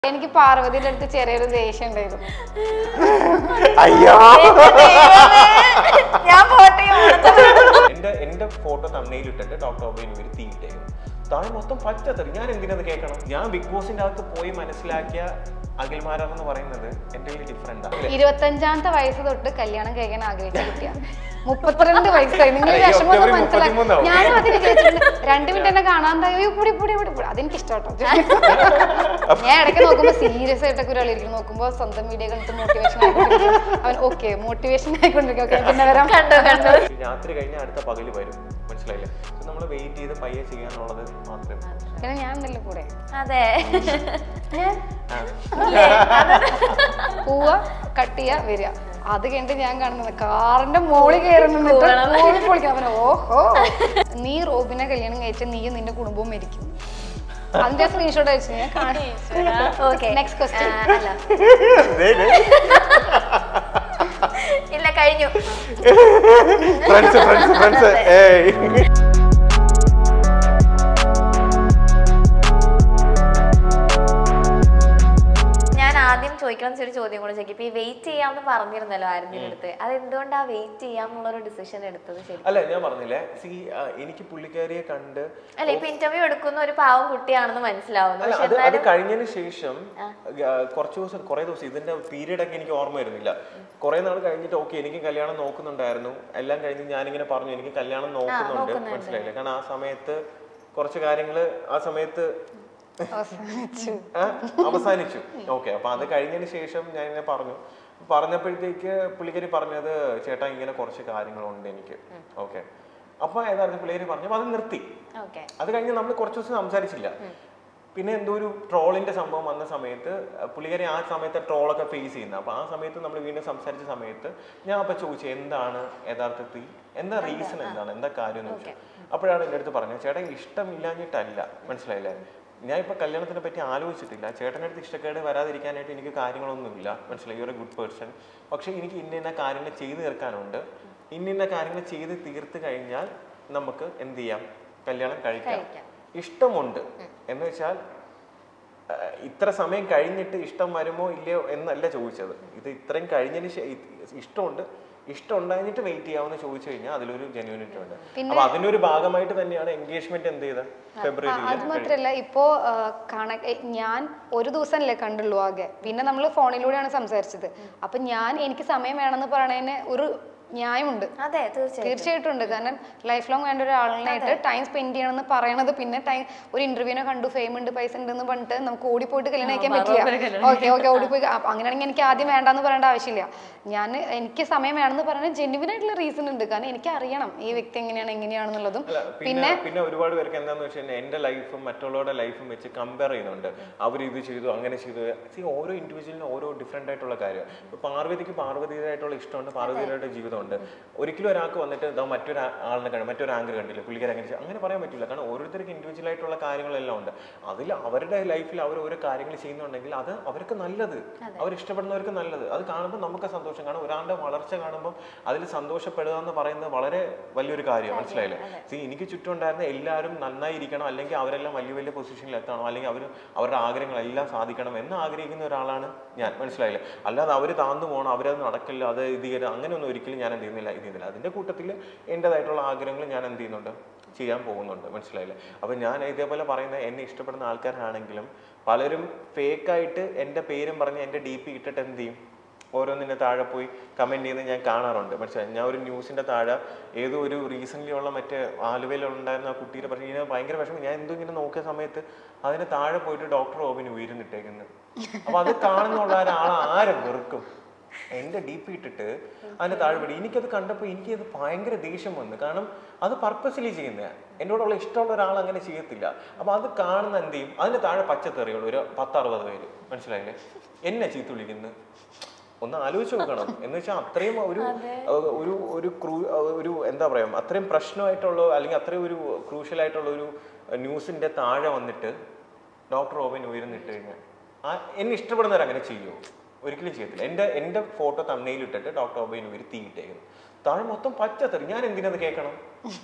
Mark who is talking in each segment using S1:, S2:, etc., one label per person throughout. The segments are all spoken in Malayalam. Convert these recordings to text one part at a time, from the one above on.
S1: എനിക്ക് പാർവതിയുടെ അടുത്ത് ചെറിയൊരു ദേഷ്യം ഉണ്ടായിരുന്നു
S2: അയ്യോ
S3: ഞാൻ പോട്ടെ
S2: എന്റെ എന്റെ ഫോട്ടോ തമ്മയിൽ ഇട്ടിട്ട് ഡോക്ടർ ഒബൈൻ ഇവർ തീയിട്ടേക്കുന്നു താഴെ മൊത്തം പച്ചത്തറി ഞാൻ എന്തിനത് കേൾക്കണം ഞാൻ ബിഗ് ബോസിന്റെ അകത്ത് പോയി മനസ്സിലാക്കിയ അഖിൽമാരാർ എന്ന് പറയുന്നത് എന്റെ ഡിഫറെന്റ് ആണ്
S1: ഇരുപത്തഞ്ചാമത്തെ വയസ്സ് തൊട്ട് കല്യാണം കഴിക്കാൻ ആഗ്രഹിച്ച കുട്ടിയാണ് മുപ്പത്തിരണ്ട് വയസ്സായി നിങ്ങൾ
S2: അയ്യോ,
S1: വിഷമമൊക്കെ
S2: ഒക്ടോബർ
S1: മനസ്സിലാക്കി
S2: മുപ്പത്തിമൂന്നാവും.
S1: ഞാനും അതിന് വിചാരിച്ചിട്ടുണ്ട് രണ്ട് മിനിറ്റ് എന്നെ കാണാണ്ടായോ അയ്യോ പൊടി പൊടി പൊടി പൊടി അതെനിക്ക് ഇഷ്ടട്ടോ ഞാൻ ഇടയ്ക്ക് നോക്കുമ്പോൾ സീരിയസ് ആയിട്ടൊക്കെ ഒരാൾ ഇരിക്കും നോക്കുമ്പോൾ സ്വന്തം വീഡിയോ കണ്ടിട്ട് മോട്ടിവേഷൻ ആയിക്കൊണ്ടിരിക്കും അവൻ ഓക്കെ മോട്ടിവേഷൻ ആയിക്കൊണ്ടിരിക്കും ഓക്കെ പിന്നെ വരാം
S3: കണ്ടു കണ്ടു
S2: രാത്രി കഴിഞ്ഞാൽ അടുത്ത പകല് വരും മനസ്സിലായില്ലേ നമ്മൾ വെയിറ്റ് ചെയ്ത് പയ്യെ ചെയ്യാന്നുള്ളത് മാത്രമേ
S1: പിന്നെ ഞാൻ ഉണ്ടല്ലോ കൂടെ
S3: അതെ
S1: പോവുക കട്ട് ചെയ്യുക വരിക അത് കഴിഞ്ഞിട്ട് ഞാൻ കാണുന്നത് കാറിന്റെ മോളിൽ കയറുന്നുണ്ട് മോളിൽ പൊളിക്കാൻ അവൻ ഓഹോ നീ റോബിനെ കല്യാണം കഴിച്ച നീയും നിന്റെ കുടുംബവും മരിക്കും അതിന്റെ സ്ക്രീൻഷോട്ട് അയച്ചു ഞാൻ
S3: ഓക്കെ
S1: നെക്സ്റ്റ് ക്വസ്റ്റ്യൻ
S3: അല്ല ഇല്ല കഴിഞ്ഞു
S2: ഫ്രണ്ട്സ് ഫ്രണ്ട്സ് ഫ്രണ്ട്സ് ഏയ്
S3: ഞാൻ ആദ്യം ചോദിക്കണം ഒരു ചോദ്യം കൂടെ ചോദിക്കും ഇപ്പൊ ഈ വെയിറ്റ് ചെയ്യാമെന്ന് പറഞ്ഞിരുന്നല്ലോ ആരുടെ അടുത്ത് അത് എന്തുകൊണ്ടാ വെയിറ്റ് ചെയ്യാന്നുള്ള ഒരു ഡിസിഷൻ എടുത്തത് ശരി
S2: അല്ല ഞാൻ പറഞ്ഞില്ലേ സി എനിക്ക് പുള്ളിക്കാരിയെ കണ്ട്
S3: അല്ല ഇപ്പൊ ഇന്റർവ്യൂ എടുക്കുന്ന ഒരു പാവം കുട്ടിയാണെന്ന് മനസ്സിലാവുന്നു
S2: അല്ല
S3: പക്ഷെ
S2: അത് അത്
S3: എന്നാലും
S2: കഴിഞ്ഞതിന് ശേഷം ആ, കുറച്ച് ദിവസം കുറെ ദിവസം ഇതിന്റെ പീരീഡ് ഒക്കെ എനിക്ക് ഓർമ്മ വരുന്നില്ല കുറെ നാൾ കഴിഞ്ഞിട്ട് ഓക്കെ എനിക്ക് കല്യാണം നോക്കുന്നുണ്ടായിരുന്നു എല്ലാം കഴിഞ്ഞ് ഞാനിങ്ങനെ പറഞ്ഞു എനിക്ക് കല്യാണം നോക്കുന്നുണ്ട് മനസ്സിലായില്ലേ കാരണം ആ സമയത്ത് കുറച്ച് കാര്യങ്ങള് ആ സമയത്ത്
S1: അവസാനിച്ചു
S2: ആ, അവസാനിച്ചു ഓക്കെ അപ്പൊ അത് കഴിഞ്ഞതിന് ശേഷം ഞാൻ ഇങ്ങനെ പറഞ്ഞു പറഞ്ഞപ്പോഴത്തേക്ക് പുള്ളിക്കാരി പറഞ്ഞത് ചേട്ടാ ഇങ്ങനെ കുറച്ച് കാര്യങ്ങളുണ്ട് എനിക്ക് ഓക്കെ അപ്പൊ ഏതായിരുന്നു പുള്ളിക്കാരി പറഞ്ഞു അപ്പൊ അത് നിർത്തി
S3: ഓക്കെ
S2: അത് കഴിഞ്ഞ് നമ്മൾ കുറച്ച് ദിവസം സംസാരിച്ചില്ല പിന്നെ എന്തോ ഒരു ട്രോളിന്റെ സംഭവം വന്ന സമയത്ത് അഹ് പുള്ളിക്കാരി ആ സമയത്ത് ട്രോളൊക്കെ ഫേസ് ചെയ്യുന്നത് അപ്പൊ ആ സമയത്ത് നമ്മൾ വീണ്ടും സംസാരിച്ച സമയത്ത് ഞാൻ അപ്പൊ ചോദിച്ചു എന്താണ് യഥാർത്ഥത്തിൽ എന്താ റീസൺ എന്താണ് എന്താ കാര്യം എന്ന് ചോദിച്ചു അപ്പോഴാണ് എൻ്റെ അടുത്ത് പറഞ്ഞത് ചേട്ടൻ ഇഷ്ടമില്ലാഞ്ഞിട്ടല്ല മനസ്സിലായില്ലേ ഞാൻ ഇപ്പൊ കല്യാണത്തിനെ പറ്റി ആലോചിച്ചിട്ടില്ല ചേട്ടൻ്റെ അടുത്ത് ഇഷ്ടക്കേട് വരാതിരിക്കാനായിട്ട് എനിക്ക് കാര്യങ്ങളൊന്നുമില്ല മനസ്സിലായി യു എ ഗുഡ് പേഴ്സൺ പക്ഷെ എനിക്ക് ഇന്ന ഇന്ന കാര്യങ്ങൾ ചെയ്തു തീർക്കാനുണ്ട് ഇന്ന ഇന്ന കാര്യങ്ങൾ ചെയ്ത് തീർത്ത് കഴിഞ്ഞാൽ നമുക്ക് എന്ത് ചെയ്യാം കല്യാണം കഴിക്കാം ഇഷ്ടമുണ്ട് എന്ന് വെച്ചാൽ ആ, ഇത്ര സമയം കഴിഞ്ഞിട്ട് ഇഷ്ടം വരുമോ ഇല്ലയോ എന്നല്ല ചോദിച്ചത് ഇത് ഇത്രയും കഴിഞ്ഞതിന് ശേ- ഇ- ഇഷ്ടമുണ്ട് ഇഷ്ടം ഉണ്ടായിട്ട് വെയിറ്റ് ചെയ്യാമെന്ന് ചോദിച്ചു കഴിഞ്ഞാൽ അതിലൊരു ജെന്യൂനിറ്റി ഉണ്ട് അപ്പൊ അതിന്റെ ഒരു ഭാഗമായിട്ട് തന്നെയാണ് എൻഗേജ്മെന്റ് എന്ത് ചെയ്തത് ഫെബ്രുവരിയിൽ
S1: അത് മാത്രല്ല ഇപ്പോ ആ, കണ എ, ഞാൻ ഒരു ദിവസമല്ലേ കണ്ടുള്ളൂ ആകെ പിന്നെ നമ്മൾ ഫോണിലൂടെയാണ് സംസാരിച്ചത് അപ്പൊ ഞാൻ എനിക്ക് സമയം വേണമെന്ന് പറയണതിന് ഒരു ന്യായമുണ്ട്
S3: അതെ തീർച്ചയായും
S1: തീർച്ചയായിട്ടും ഉണ്ട് കാരണം ലൈഫ് ലോങ് വേണ്ട ഒരാളിനായിട്ട് ടൈം സ്പെൻഡ് ചെയ്യണമെന്ന് പറയണത് പിന്നെ ടൈം ഒരു ഇന്റർവ്യൂവിനെ കണ്ടു ഫെയിം ഉണ്ട് പൈസ ഉണ്ട് എന്ന് പറഞ്ഞിട്ട് നമുക്ക് ഓടിപ്പോയിട്ട് കല്യാണം കഴിക്കാൻ പറ്റില്ല ഓക്കെ ഓക്കെ ഓടിപ്പോയി അപ്പൊ അങ്ങനെയാണെങ്കിൽ എനിക്ക് ആദ്യം വേണ്ടാന്ന് പറയേണ്ട ആവശ്യമില്ല ഞാൻ എനിക്ക് സമയം വേണമെന്ന് പറയുന്നത് ജെന്യുവൻ ആയിട്ടുള്ള റീസൺ ഉണ്ട് കാരണം എനിക്ക് അറിയണം ഈ വ്യക്തി എങ്ങനെയാണ് എങ്ങനെയാണെന്നുള്ളതും
S2: അല്ല, പിന്നെ പിന്നെ ഒരുപാട് പേർക്ക് എന്താന്ന് വെച്ച് കഴിഞ്ഞാൽ എന്റെ ലൈഫും മറ്റുള്ളവരുടെ ലൈഫും വെച്ച് കമ്പയർ ചെയ്യുന്നുണ്ട് അവർ ഇത് ചെയ്തു അങ്ങനെ ചെയ്തു സി ഓരോ ഇൻഡിവിജ്വലിനും ഓരോ ഡിഫറെന്റ് ആയിട്ടുള്ള കാര്യം ഇപ്പൊ പാർവതിക്ക് പാർവതിയായിട്ടുള്ള ഇഷ്ടമുണ്ട് പാർവതിയുടെ ജീവിതമുണ്ട് ഒരിക്കലും ഒരാൾക്ക് വന്നിട്ട് ഇതാ മറ്റൊരു ആ- ആളിനെ കണ്ടു മറ്റൊരു ആങ്കർ കണ്ടില്ല പുള്ളിക്കാരെ അങ്ങനെ ചെയ്തു. അങ്ങനെ പറയാൻ പറ്റില്ല കാരണം ഓരോരുത്തർക്ക് ഇൻഡിവിജ്വൽ ആയിട്ടുള്ള കാര്യങ്ങളെല്ലാം ഉണ്ട് അതിൽ അവരുടെ ലൈഫിൽ അവർ ഓരോ കാര്യങ്ങൾ ചെയ്യുന്നുണ്ടെങ്കിൽ അത് അവർക്ക് നല്ലത് അവർ ഇഷ്ടപ്പെടുന്നവർക്ക് നല്ലത് അത് കാണുമ്പോൾ നമുക്ക് സന്തോഷം കാരണം ഒരാളുടെ വളർച്ച കാണുമ്പോൾ അതിൽ സന്തോഷപ്പെടുക എന്ന് പറയുന്നത് വളരെ വലിയൊരു കാര്യമാണ് മനസ്സിലായില്ലേ സി എനിക്ക് ചുറ്റും ഉണ്ടായിരുന്ന എല്ലാവരും നന്നായിരിക്കണം അല്ലെങ്കിൽ അവരെല്ലാം വലിയ വലിയ പൊസിഷനിൽ എത്തണം അല്ലെങ്കിൽ അവർ അവരുടെ ആഗ്രഹങ്ങളെല്ലാം സാധിക്കണം എന്ന് ആഗ്രഹിക്കുന്ന ഒരാളാണ് ഞാൻ മനസ്സിലായില്ലേ അല്ലാതെ അവർ താന്നു പോകണം അവരത് നടക്കില്ല അത് ഇത് ചെയ്യരുത് അങ്ങനെയൊന്നും ഒരിക്കലും ഞാൻ എന്ത് ചെയ്യുന്നില്ല ഇത് ചെയ്യുന്നില്ല അതിൻ്റെ കൂട്ടത്തിൽ എൻ്റെതായിട്ടുള്ള ആഗ്രഹങ്ങൾ ഞാൻ എന്ത് ചെയ്യുന്നുണ്ട് ചെയ്യാൻ പോകുന്നുണ്ട് മനസ്സിലായില്ലേ അപ്പം ഞാൻ ഇതേപോലെ പറയുന്ന എന്നെ ഇഷ്ടപ്പെടുന്ന ആൾക്കാരാണെങ്കിലും പലരും ഫേക്കായിട്ട് എൻ്റെ പേരും പറഞ്ഞ് എൻ്റെ ഡി പി ഇട്ടിട്ട് എന്ത് ചെയ്യും ഓരോന്നിൻ്റെ താഴെ പോയി കമൻറ്റ് ചെയ്യുന്നത് ഞാൻ കാണാറുണ്ട് മനസ്സിലായി ഞാൻ ഒരു ന്യൂസിൻ്റെ താഴെ ഏതോ ഒരു റീസെൻ്റ്ലി ഉള്ള മറ്റേ ആലുവയിലുണ്ടായിരുന്ന ആ കുട്ടിയുടെ പക്ഷേ ഇങ്ങനെ ഭയങ്കര വിഷമം ഞാൻ എന്തോ ഇങ്ങനെ നോക്കിയ സമയത്ത് അതിന് താഴെ പോയിട്ട് ഡോക്ടർ ഓബിന് ഉയരുന്നിട്ടേക്കുന്നത് അപ്പോൾ അത് കാണുന്നുള്ള ഒരാൾ ആരും വെറുക്കും എൻ്റെ ഡി പി ഇട്ടിട്ട് അതിൻ്റെ താഴെ പോയി എനിക്കത് കണ്ടപ്പോൾ എനിക്കത് ഭയങ്കര ദേഷ്യം വന്നു കാരണം അത് പർപ്പസ്ലി ചെയ്യുന്നതാണ് എന്നോടുള്ള ഇഷ്ടമുള്ള ഒരാൾ അങ്ങനെ ചെയ്യത്തില്ല അപ്പോൾ അത് കാണുന്ന എന്ത് ചെയ്യും അതിൻ്റെ താഴെ പച്ചത്തെറികൾ ഒരു പത്തറുപത് പേര് മനസ്സിലായില്ലേ എന്നെ ചീത്ത വിളിക്കുന്നു ഒന്ന് ആലോചിച്ച് നോക്കണം എന്ന് വെച്ചാൽ അത്രയും ഒരു അഹ് ഒരു ഒരു ക്രൂ അഹ് ഒരു എന്താ പറയാ അത്രയും പ്രശ്നമായിട്ടുള്ള അല്ലെങ്കിൽ അത്രയും ഒരു ക്രൂഷ്യൽ ആയിട്ടുള്ള ഒരു ന്യൂസിന്റെ താഴെ വന്നിട്ട് ഡോക്ടർ റോബിൻ ഉയർന്നിട്ട് കഴിഞ്ഞാൽ ആ എന്നെ ഇഷ്ടപ്പെടുന്നവർ അങ്ങനെ ചെയ്യുമോ ഒരിക്കലും ചെയ്യത്തില്ല എൻ്റെ എൻ്റെ ഫോട്ടോ തണ്ണയിൽ ഇട്ടിട്ട് ഡോക്ടർ റോബിൻ ഉയർ തീയിട്ടേക്കുന്നു താഴെ മൊത്തം പച്ചത്തെറി ഞാൻ എന്തിനത് കേൾക്കണം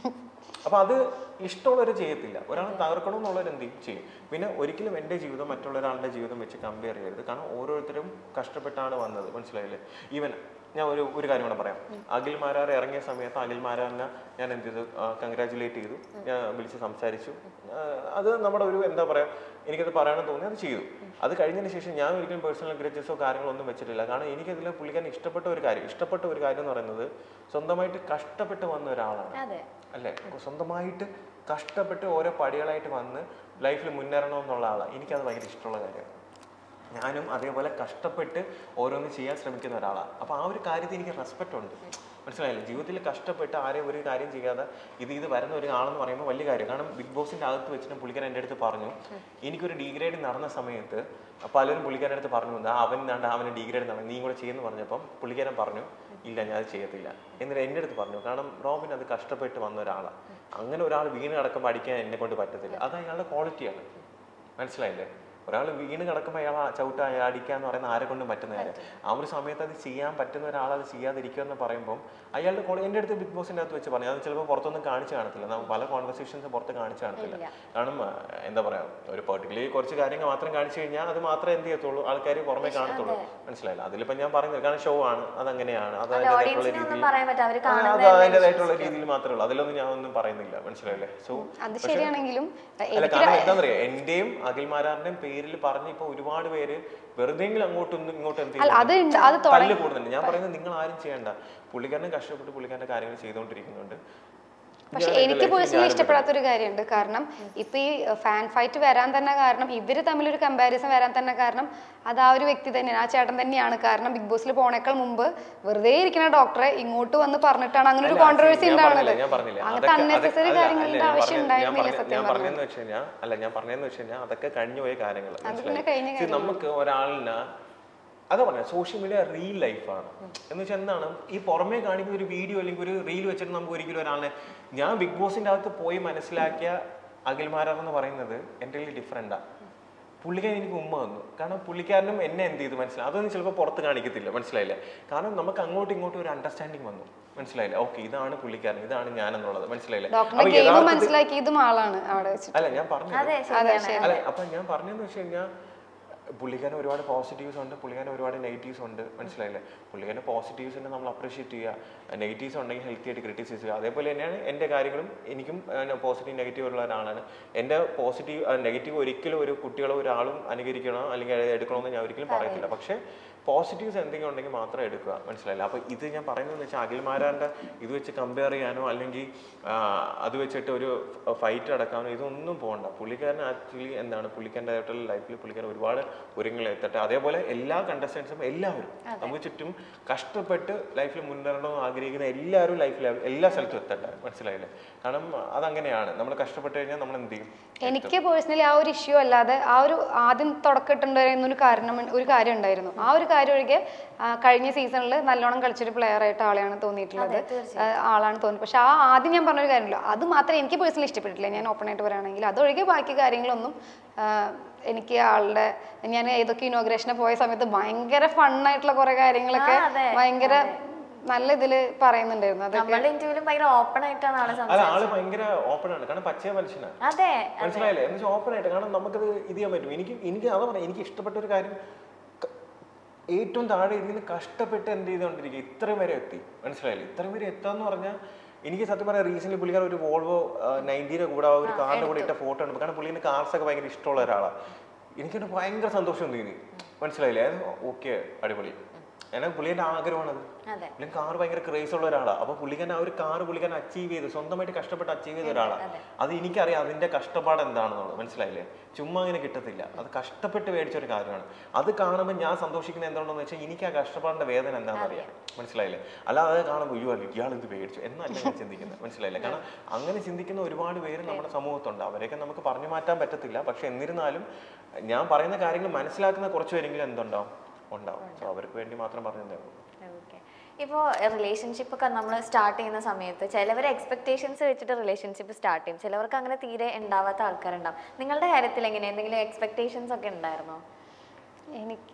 S2: അപ്പൊ അത് ഇഷ്ടമുള്ളവർ ചെയ്യത്തില്ല ഒരാൾ തകർക്കണം എന്നുള്ളവർ എന്ത് ചെയ്യും ചെയ്യും പിന്നെ ഒരിക്കലും എൻ്റെ ജീവിതം മറ്റുള്ള ഒരാളുടെ ജീവിതം വെച്ച് കമ്പയർ ചെയ്യരുത് കാരണം ഓരോരുത്തരും കഷ്ടപ്പെട്ടാണ് വന്നത് മനസ്സിലായില്ലേ ഈവൻ ഞാൻ ഒരു ഒരു കാര്യം കൂടെ പറയാം അഖിൽ മാരാർ ഇറങ്ങിയ സമയത്ത് അഖിൽ മാരാറിനെ ഞാൻ എന്ത് ചെയ്തു കൺഗ്രാറ്റുലേറ്റ് ചെയ്തു ഞാൻ വിളിച്ച് സംസാരിച്ചു ആ, അത് നമ്മുടെ ഒരു എന്താ പറയാ എനിക്കത് പറയാനും തോന്നി അത് ചെയ്തു അത് കഴിഞ്ഞതിന് ശേഷം ഞാൻ ഒരിക്കലും പേഴ്സണൽ ഗ്രജസോ കാര്യങ്ങളോ ഒന്നും വെച്ചിട്ടില്ല കാരണം എനിക്കതിൽ പുള്ളിക്കാരൻ ഇഷ്ടപ്പെട്ട ഒരു കാര്യം ഇഷ്ടപ്പെട്ട ഒരു കാര്യം എന്ന് പറയുന്നത് സ്വന്തമായിട്ട് കഷ്ടപ്പെട്ട് വന്ന ഒരാളാണ്
S3: അതെ
S2: അല്ലേ സ്വന്തമായിട്ട് കഷ്ടപ്പെട്ട് ഓരോ പടികളായിട്ട് വന്ന് ലൈഫിൽ മുന്നേറണം എന്നുള്ള ആളാണ് എനിക്കത് ഭയങ്കര ഇഷ്ടമുള്ള കാര്യമാണ് ഞാനും അതേപോലെ കഷ്ടപ്പെട്ട് ഓരോന്ന് ചെയ്യാൻ ശ്രമിക്കുന്ന ഒരാളാണ് അപ്പോൾ ആ ഒരു കാര്യത്തിൽ എനിക്ക് റെസ്പെക്റ്റ് ഉണ്ട് മനസ്സിലായില്ലേ ജീവിതത്തിൽ കഷ്ടപ്പെട്ട് ആരെയും ഒരു കാര്യം ചെയ്യാതെ ഇത് ഇത് വരുന്ന ഒരു ആളെന്ന് പറയുമ്പോൾ വലിയ കാര്യം കാരണം ബിഗ് ബോസിന്റെ അകത്ത് വെച്ചിട്ട് പുള്ളിക്കാരൻ എൻ്റെ അടുത്ത് പറഞ്ഞു എനിക്കൊരു ഡിഗ്രേഡ് നടന്ന സമയത്ത് പലരും പുള്ളിക്കാരൻ്റെ അടുത്ത് പറഞ്ഞു "ദാ അവൻ നാണ്ട് അവന് ഡിഗ്രേഡ് നടന്നു നീ കൂടെ ചെയ്യുന്നു പറഞ്ഞപ്പം പുള്ളിക്കാരൻ പറഞ്ഞു ഇല്ല ഞാൻ അത് ചെയ്യത്തില്ല എന്നിട്ട് എൻ്റെ അടുത്ത് പറഞ്ഞു കാരണം റോബിൻ അത് കഷ്ടപ്പെട്ട് വന്ന ഒരാളാണ് അങ്ങനെ ഒരാൾ വീണ് കിടക്കുമ്പോൾ അടിക്കാൻ എന്നെ കൊണ്ട് പറ്റത്തില്ല അത് അയാളുടെ ക്വാളിറ്റിയാണ് മനസ്സിലായില്ലേ ഒരാൾ വീണ് കിടക്കുമ്പോൾ അയാൾ ചവിട്ട അടിക്കുക എന്ന് പറയുന്ന ആരെ കൊണ്ടും പറ്റുന്ന കാര്യം ആ ഒരു സമയത്ത് അത് ചെയ്യാൻ പറ്റുന്ന ഒരാൾ അത് ചെയ്യാതിരിക്കുക എന്ന് പറയുമ്പോൾ അയാളുടെ കോള എൻ്റെ അടുത്ത് ബിഗ് ബോസിൻ്റെ അകത്ത് വെച്ച് പറഞ്ഞു അത് ചിലപ്പോൾ പുറത്തൊന്നും കാണിച്ചു കാണത്തില്ല നമുക്ക് പല കോൺവെർസേഷൻസ് പുറത്ത് കാണിച്ചു കാണത്തില്ല കാരണം ആ, എന്താ പറയുക ഒരു പെർട്ടിക്കുലർലി കുറച്ച് കാര്യങ്ങൾ മാത്രം കാണിച്ചു കഴിഞ്ഞാൽ അത് മാത്രമേ എന്ത് ചെയ്യത്തുള്ളൂ ആൾക്കാർ പുറമേ കാണത്തുള്ളൂ മനസ്സിലായില്ല അതിലിപ്പോൾ ഞാൻ പറയുന്നത് കാരണം ഷോ ആണ് അതങ്ങനെയാണ് അത് അതിൻ്റെതായിട്ടുള്ള
S3: ഓഡിയൻസിനെ ഒന്നും
S2: രീതിയിൽ
S3: പറയാൻ പറ്റില്ല അവര്
S2: ആ, അത്
S3: കാണുന്നത്
S2: അതിൻ്റെതായിട്ടുള്ള രീതിയിൽ മാത്രമേ ഉള്ളൂ അതിലൊന്നും ഞാൻ ഒന്നും പറയുന്നില്ല മനസ്സിലായില്ലേ സോ
S1: അത് ശരിയാണെങ്കിലും
S2: അല്ല കാരണം എന്താ പറയാ എന്റെയും അഖിൽമാരാറിന്റെയും പേരിൽ പറഞ്ഞ് ഇപ്പൊ ഒരുപാട് പേര് വെറുതെങ്കിലും അങ്ങോട്ടും ഇങ്ങോട്ടും എന്ത്
S1: അല്ല അത് ഉണ്ട് അത്
S2: ചെയ്യുന്നു? തല്ല് കൂടുന്നുണ്ട് ഞാൻ പറയുന്നത് നിങ്ങൾ ആരും ചെയ്യണ്ട പുള്ളിക്കാരനെ കഷ്ടപ്പെട്ട് പുള്ളിക്കാരന്റെ കാര്യങ്ങൾ ചെയ്തുകൊണ്ടിരിക്കുന്നുണ്ട്
S1: പക്ഷെ എനിക്ക് പേഴ്സണലി ഇഷ്ടപ്പെടാത്തൊരു കാര്യമുണ്ട് കാരണം ഇപ്പൊ ഈ ഫാൻ ഫൈറ്റ് വരാൻ തന്നെ കാരണം ഇവര് തമ്മിലൊരു കമ്പാരിസൺ വരാൻ തന്നെ കാരണം അത് ആ ഒരു വ്യക്തി തന്നെയാണ് ആ ചേട്ടൻ തന്നെയാണ് കാരണം ബിഗ് ബോസിൽ പോണേക്കാൾ മുമ്പ് വെറുതെ ഇരിക്കുന്ന ഡോക്ടറെ ഇങ്ങോട്ട് വന്ന് പറഞ്ഞിട്ടാണ് അങ്ങനെ ഒരു
S2: അല്ല,
S1: കോൺട്രവേഴ്സി
S2: ഞാൻ
S1: ഉണ്ടാവുന്നത്
S2: പറഞ്ഞില്ലേ, ഞാൻ പറഞ്ഞില്ലേ,
S1: അങ്ങനത്തെ
S2: അതൊക്കെ-
S1: അൺനെസസറി
S2: അതൊക്കെ- അല്ല,
S1: കാര്യങ്ങളുടെ
S2: ഞാൻ
S1: ആവശ്യം
S2: പറഞ്ഞ- ഞാൻ
S1: ഉണ്ടായിരുന്നില്ല
S2: പറഞ്ഞ-
S1: സത്യം
S2: ഞാൻ
S1: പറഞ്ഞാൽ
S2: പറഞ്ഞതെന്ന് വെച്ച് കഴിഞ്ഞാൽ അല്ല ഞാൻ പറഞ്ഞതെന്ന് വെച്ച് കഴിഞ്ഞാൽ അതൊക്കെ കഴിഞ്ഞു പോയ കാര്യങ്ങൾ
S1: പിന്നെ കഴിഞ്ഞ
S2: See, നമുക്ക് ഒരാളിന് അതാ പറഞ്ഞ സോഷ്യൽ മീഡിയ റിയൽ ലൈഫാണ് എന്ന് വെച്ചാൽ എന്താണ് ഈ പുറമേ കാണിക്കുന്ന ഒരു വീഡിയോ അല്ലെങ്കിൽ ഒരു റീൽ വെച്ചിട്ട് നമുക്ക് ഒരിക്കലും ഒരാളിനെ ഞാൻ ബിഗ് ബോസിന്റെ അകത്ത് പോയി മനസ്സിലാക്കിയ അഖിൽമാരാർ എന്ന് പറയുന്നത് എൻ്റെ ഡിഫറെൻറ്റാണ് പുള്ളിക്കാരൻ എനിക്ക് ഉമ്മ തന്നു കാരണം പുള്ളിക്കാരനും എന്നെ എന്ത് ചെയ്തു മനസ്സിലായി അതൊന്നും ചിലപ്പോൾ പുറത്ത് കാണിക്കത്തില്ല മനസ്സിലായില്ല കാരണം നമുക്ക് അങ്ങോട്ടും ഇങ്ങോട്ടും ഒരു അണ്ടർസ്റ്റാൻഡിങ് വന്നു മനസ്സിലായില്ല ഓക്കെ ഇതാണ് പുള്ളിക്കാരൻ ഇതാണ് ഞാൻ എന്നുള്ളത് മനസ്സിലായില്ല
S1: ഡോക്ടറിന്റെ
S2: അപ്പൊ
S1: ഗെയിം
S2: യഥാർത്ഥത്തിൽ-
S1: മനസ്സിലാക്കിയതും ആളാണ് അവിടെ വെച്ചിട്ട്
S2: അല്ല ഞാൻ പറഞ്ഞു
S3: അതെ
S1: അതെ
S3: ശരിയാണ്
S2: അല്ല അപ്പൊ ഞാൻ പറഞ്ഞതെന്ന് വെച്ച് കഴിഞ്ഞാൽ പുള്ളിക്കാരൻ ഒരുപാട് പോസിറ്റീവ്സ് ഉണ്ട് പുള്ളിക്കാരൻ ഒരുപാട് നെഗറ്റീവ്സ് ഉണ്ട് മനസ്സിലായില്ലേ പുള്ളിക്കാരൻ പോസിറ്റീവ്സിനെ നമ്മൾ അപ്രീഷിയേറ്റ് ചെയ്യുക നെഗറ്റീവ്സ് ഉണ്ടെങ്കിൽ ഹെൽത്തി ആയിട്ട് ക്രിറ്റിസൈസ് ചെയ്യുക അതേപോലെ തന്നെയാണ് എൻ്റെ കാര്യങ്ങളും എനിക്കും പോസിറ്റീവ് നെഗറ്റീവ് ഉള്ള ഒരാളാണ് എൻ്റെ പോസിറ്റീവ് നെഗറ്റീവ് ഒരിക്കലും ഒരു കുട്ടികളോ ഒരാളും അനുകരിക്കണോ അല്ലെങ്കിൽ എടുക്കണമെന്ന് ഞാൻ ഒരിക്കലും പറയത്തില്ല പക്ഷേ പോസിറ്റീവ്സ് എന്തെങ്കിലും ഉണ്ടെങ്കിൽ മാത്രം എടുക്കുക മനസ്സിലായില്ല അപ്പോൾ ഇത് ഞാൻ പറയുന്നതെന്ന് വെച്ചാൽ അഖിൽമാരാൻ്റെ ഇത് വെച്ച് കമ്പയർ ചെയ്യാനോ അല്ലെങ്കിൽ ആ, അത് വെച്ചിട്ട് ഒരു ഫൈറ്റ് അടക്കാനോ ഇതൊന്നും പോകണ്ട പുള്ളിക്കാരൻ ആക്ച്വലി എന്താണ് പുള്ളിക്കാരൻ്റെ ആയിട്ടുള്ള ലൈഫിൽ പുള്ളിക്കാരൻ ഒരുപാട് ഒരുങ്ങളിൽ എത്തട്ടെ അതേപോലെ എല്ലാ കണ്ടസ്റ്റൻസും എല്ലാവരും നമുക്ക് ചുറ്റും കഷ്ടപ്പെട്ട് ലൈഫിൽ മുന്നേറണമെന്ന് ആഗ്രഹിക്കുന്ന എല്ലാവരും ലൈഫിൽ എല്ലാ സ്ഥലത്തും എത്തട്ടെ മനസ്സിലായില്ലേ കാരണം അതങ്ങനെയാണ് നമ്മൾ കഷ്ടപ്പെട്ട് കഴിഞ്ഞാൽ നമ്മൾ എന്ത് ചെയ്യും
S1: എനിക്ക് പേഴ്സണലി ആ ഒരു ഇഷ്യൂ അല്ലാതെ ആ ഒരു ആദ്യം തുടക്കട്ടുണ്ടായിരുന്ന ഒരു കാരണം ഒരു കാര്യം ഉണ്ടായിരുന്നു ആ ഒരു കാര്യം ഒഴികെ ആ, കഴിഞ്ഞ സീസണിൽ നല്ലോണം കളിച്ചൊരു പ്ലെയർ ആയിട്ട് ആളെയാണ് തോന്നിയിട്ടുള്ളത് ആ, ആളാണ് തോന്നി പക്ഷെ ആ ആദ്യം ഞാൻ പറഞ്ഞൊരു കാര്യമില്ല അത് മാത്രമേ എനിക്ക് പേഴ്സണലി ഇഷ്ടപ്പെട്ടിട്ടില്ല ഞാൻ ഓപ്പൺ ആയിട്ട് പറയുകയാണെങ്കിൽ അതൊഴികെ ബാക്കി കാര്യങ്ങളൊന്നും ആ, എനിക്ക് ആളുടെ ഞാൻ ഏതൊക്കെ ഇനോഗ്രേഷനെ പോയ സമയത്ത് ഭയങ്കര ഫണ്ണായിട്ടുള്ള കുറെ കാര്യങ്ങളൊക്കെ
S3: ആ, അതെ,
S1: ഭയങ്കര നല്ല ഇതില് പറയുന്നുണ്ടായിരുന്നു അത്
S3: നമ്മളുടെ ഇന്റർവ്യൂലും ഭയങ്കര ഓപ്പൺ ആയിട്ടാണ് ആള്
S2: അല്ല
S3: സംസാരിച്ചത്
S2: ആള് ഭയങ്കര ഓപ്പൺ ആണ് കാരണം പച്ചയ മനുഷ്യനാണ്
S3: അതെ
S2: മനസ്സിലായില്ലേ എന്ന് വെച്ചാൽ ഓപ്പൺ ആയിട്ട് കാരണം നമുക്കത് ഇത് ചെയ്യാൻ പറ്റും എനിക്ക് എനിക്ക് അതാ പറയാം എനിക്ക് ഇഷ്ടപ്പെട്ട ഒരു കാര്യം ക- ഏറ്റവും താഴെ ഇരിക്കുന്ന കഷ്ടപ്പെട്ട് എന്ത് ചെയ്തുകൊണ്ടിരിക്കുക ഇത്രയും വരെ എത്തി മനസ്സിലായില്ലേ ഇത്രയും വരെ എത്താന്ന് പറഞ്ഞാൽ എനിക്ക് സത്യം പറയാം റീസെന്റ് പുള്ളിക്കാരൻ ഒരു വോൾവോ നയൻറ്റീനെ കൂടെ ആ ഒരു കാറിന്റെ കൂടെ ഇട്ട ഫോട്ടോ ഉണ്ട് കാരണം പുള്ളിന് കാർസ് ഒക്കെ ഭയങ്കര ഇഷ്ടമുള്ള ഒരാളാണ് എനിക്കത് ഭയങ്കര സന്തോഷം തോന്നി മനസ്സിലായില്ലേ ഓക്കെ അടിപൊളി എന്നാൽ പുള്ളിയുടെ ആഗ്രഹമാണത്
S3: അതെ
S2: പുള്ളി കാർ ഭയങ്കര ക്രേസ് ഉള്ള ഒരാളാണ് അപ്പൊ പുള്ളിക്കാരൻ ആ ഒരു കാർ പുള്ളിക്കാരൻ അച്ചീവ് ചെയ്ത് സ്വന്തമായിട്ട് കഷ്ടപ്പെട്ട് അച്ചീവ് ചെയ്ത ഒരാളാണ് അത് എനിക്കറിയാം അതിന്റെ കഷ്ടപ്പാട് എന്താണെന്നുള്ളത് മനസ്സിലായില്ലേ ചുമ്മാ അങ്ങനെ കിട്ടത്തില്ല അത് കഷ്ടപ്പെട്ട് മേടിച്ച ഒരു കാര്യമാണ് അത് കാണുമ്പോൾ ഞാൻ സന്തോഷിക്കുന്നത് എന്തുകൊണ്ടെന്ന് വെച്ചാൽ എനിക്ക് ആ കഷ്ടപ്പാടിന്റെ വേദന എന്താണെന്ന് അറിയാം മനസ്സിലായില്ലേ അല്ലാതെ അത് കാണുമ്പോൾ അയ്യോ അല്ല ഇയാൾ ഇത് മേടിച്ചു എന്നല്ല ഞാൻ ചിന്തിക്കുന്നത് മനസ്സിലായില്ലേ കാരണം അങ്ങനെ ചിന്തിക്കുന്ന ഒരുപാട് പേര് നമ്മുടെ സമൂഹത്തുണ്ട് അവരെയൊക്കെ നമുക്ക് പറഞ്ഞു മാറ്റാൻ പറ്റത്തില്ല പക്ഷെ എന്നിരുന്നാലും ഞാൻ പറയുന്ന കാര്യങ്ങൾ മനസ്സിലാക്കുന്ന കുറച്ച് പേരെങ്കിലും എന്തുണ്ടാവും ഉണ്ടാവും സോ അവർക്ക് വേണ്ടി മാത്രം പറഞ്ഞു തന്നേ ഉള്ളൂ
S3: ഓക്കെ ഇപ്പോൾ റിലേഷൻഷിപ്പ് ഒക്കെ നമ്മൾ സ്റ്റാർട്ട് ചെയ്യുന്ന സമയത്ത് ചിലവർ എക്സ്പെക്ടേഷൻസ് വെച്ചിട്ട് റിലേഷൻഷിപ്പ് സ്റ്റാർട്ട് ചെയ്യും ചിലവർക്ക് അങ്ങനെ തീരെ ഉണ്ടാവാത്ത ആൾക്കാരുണ്ടാവും നിങ്ങളുടെ കാര്യത്തിൽ എങ്ങനെ എന്തെങ്കിലും എക്സ്പെക്ടേഷൻസ് ഒക്കെ ഉണ്ടായിരുന്നോ
S1: എനിക്ക്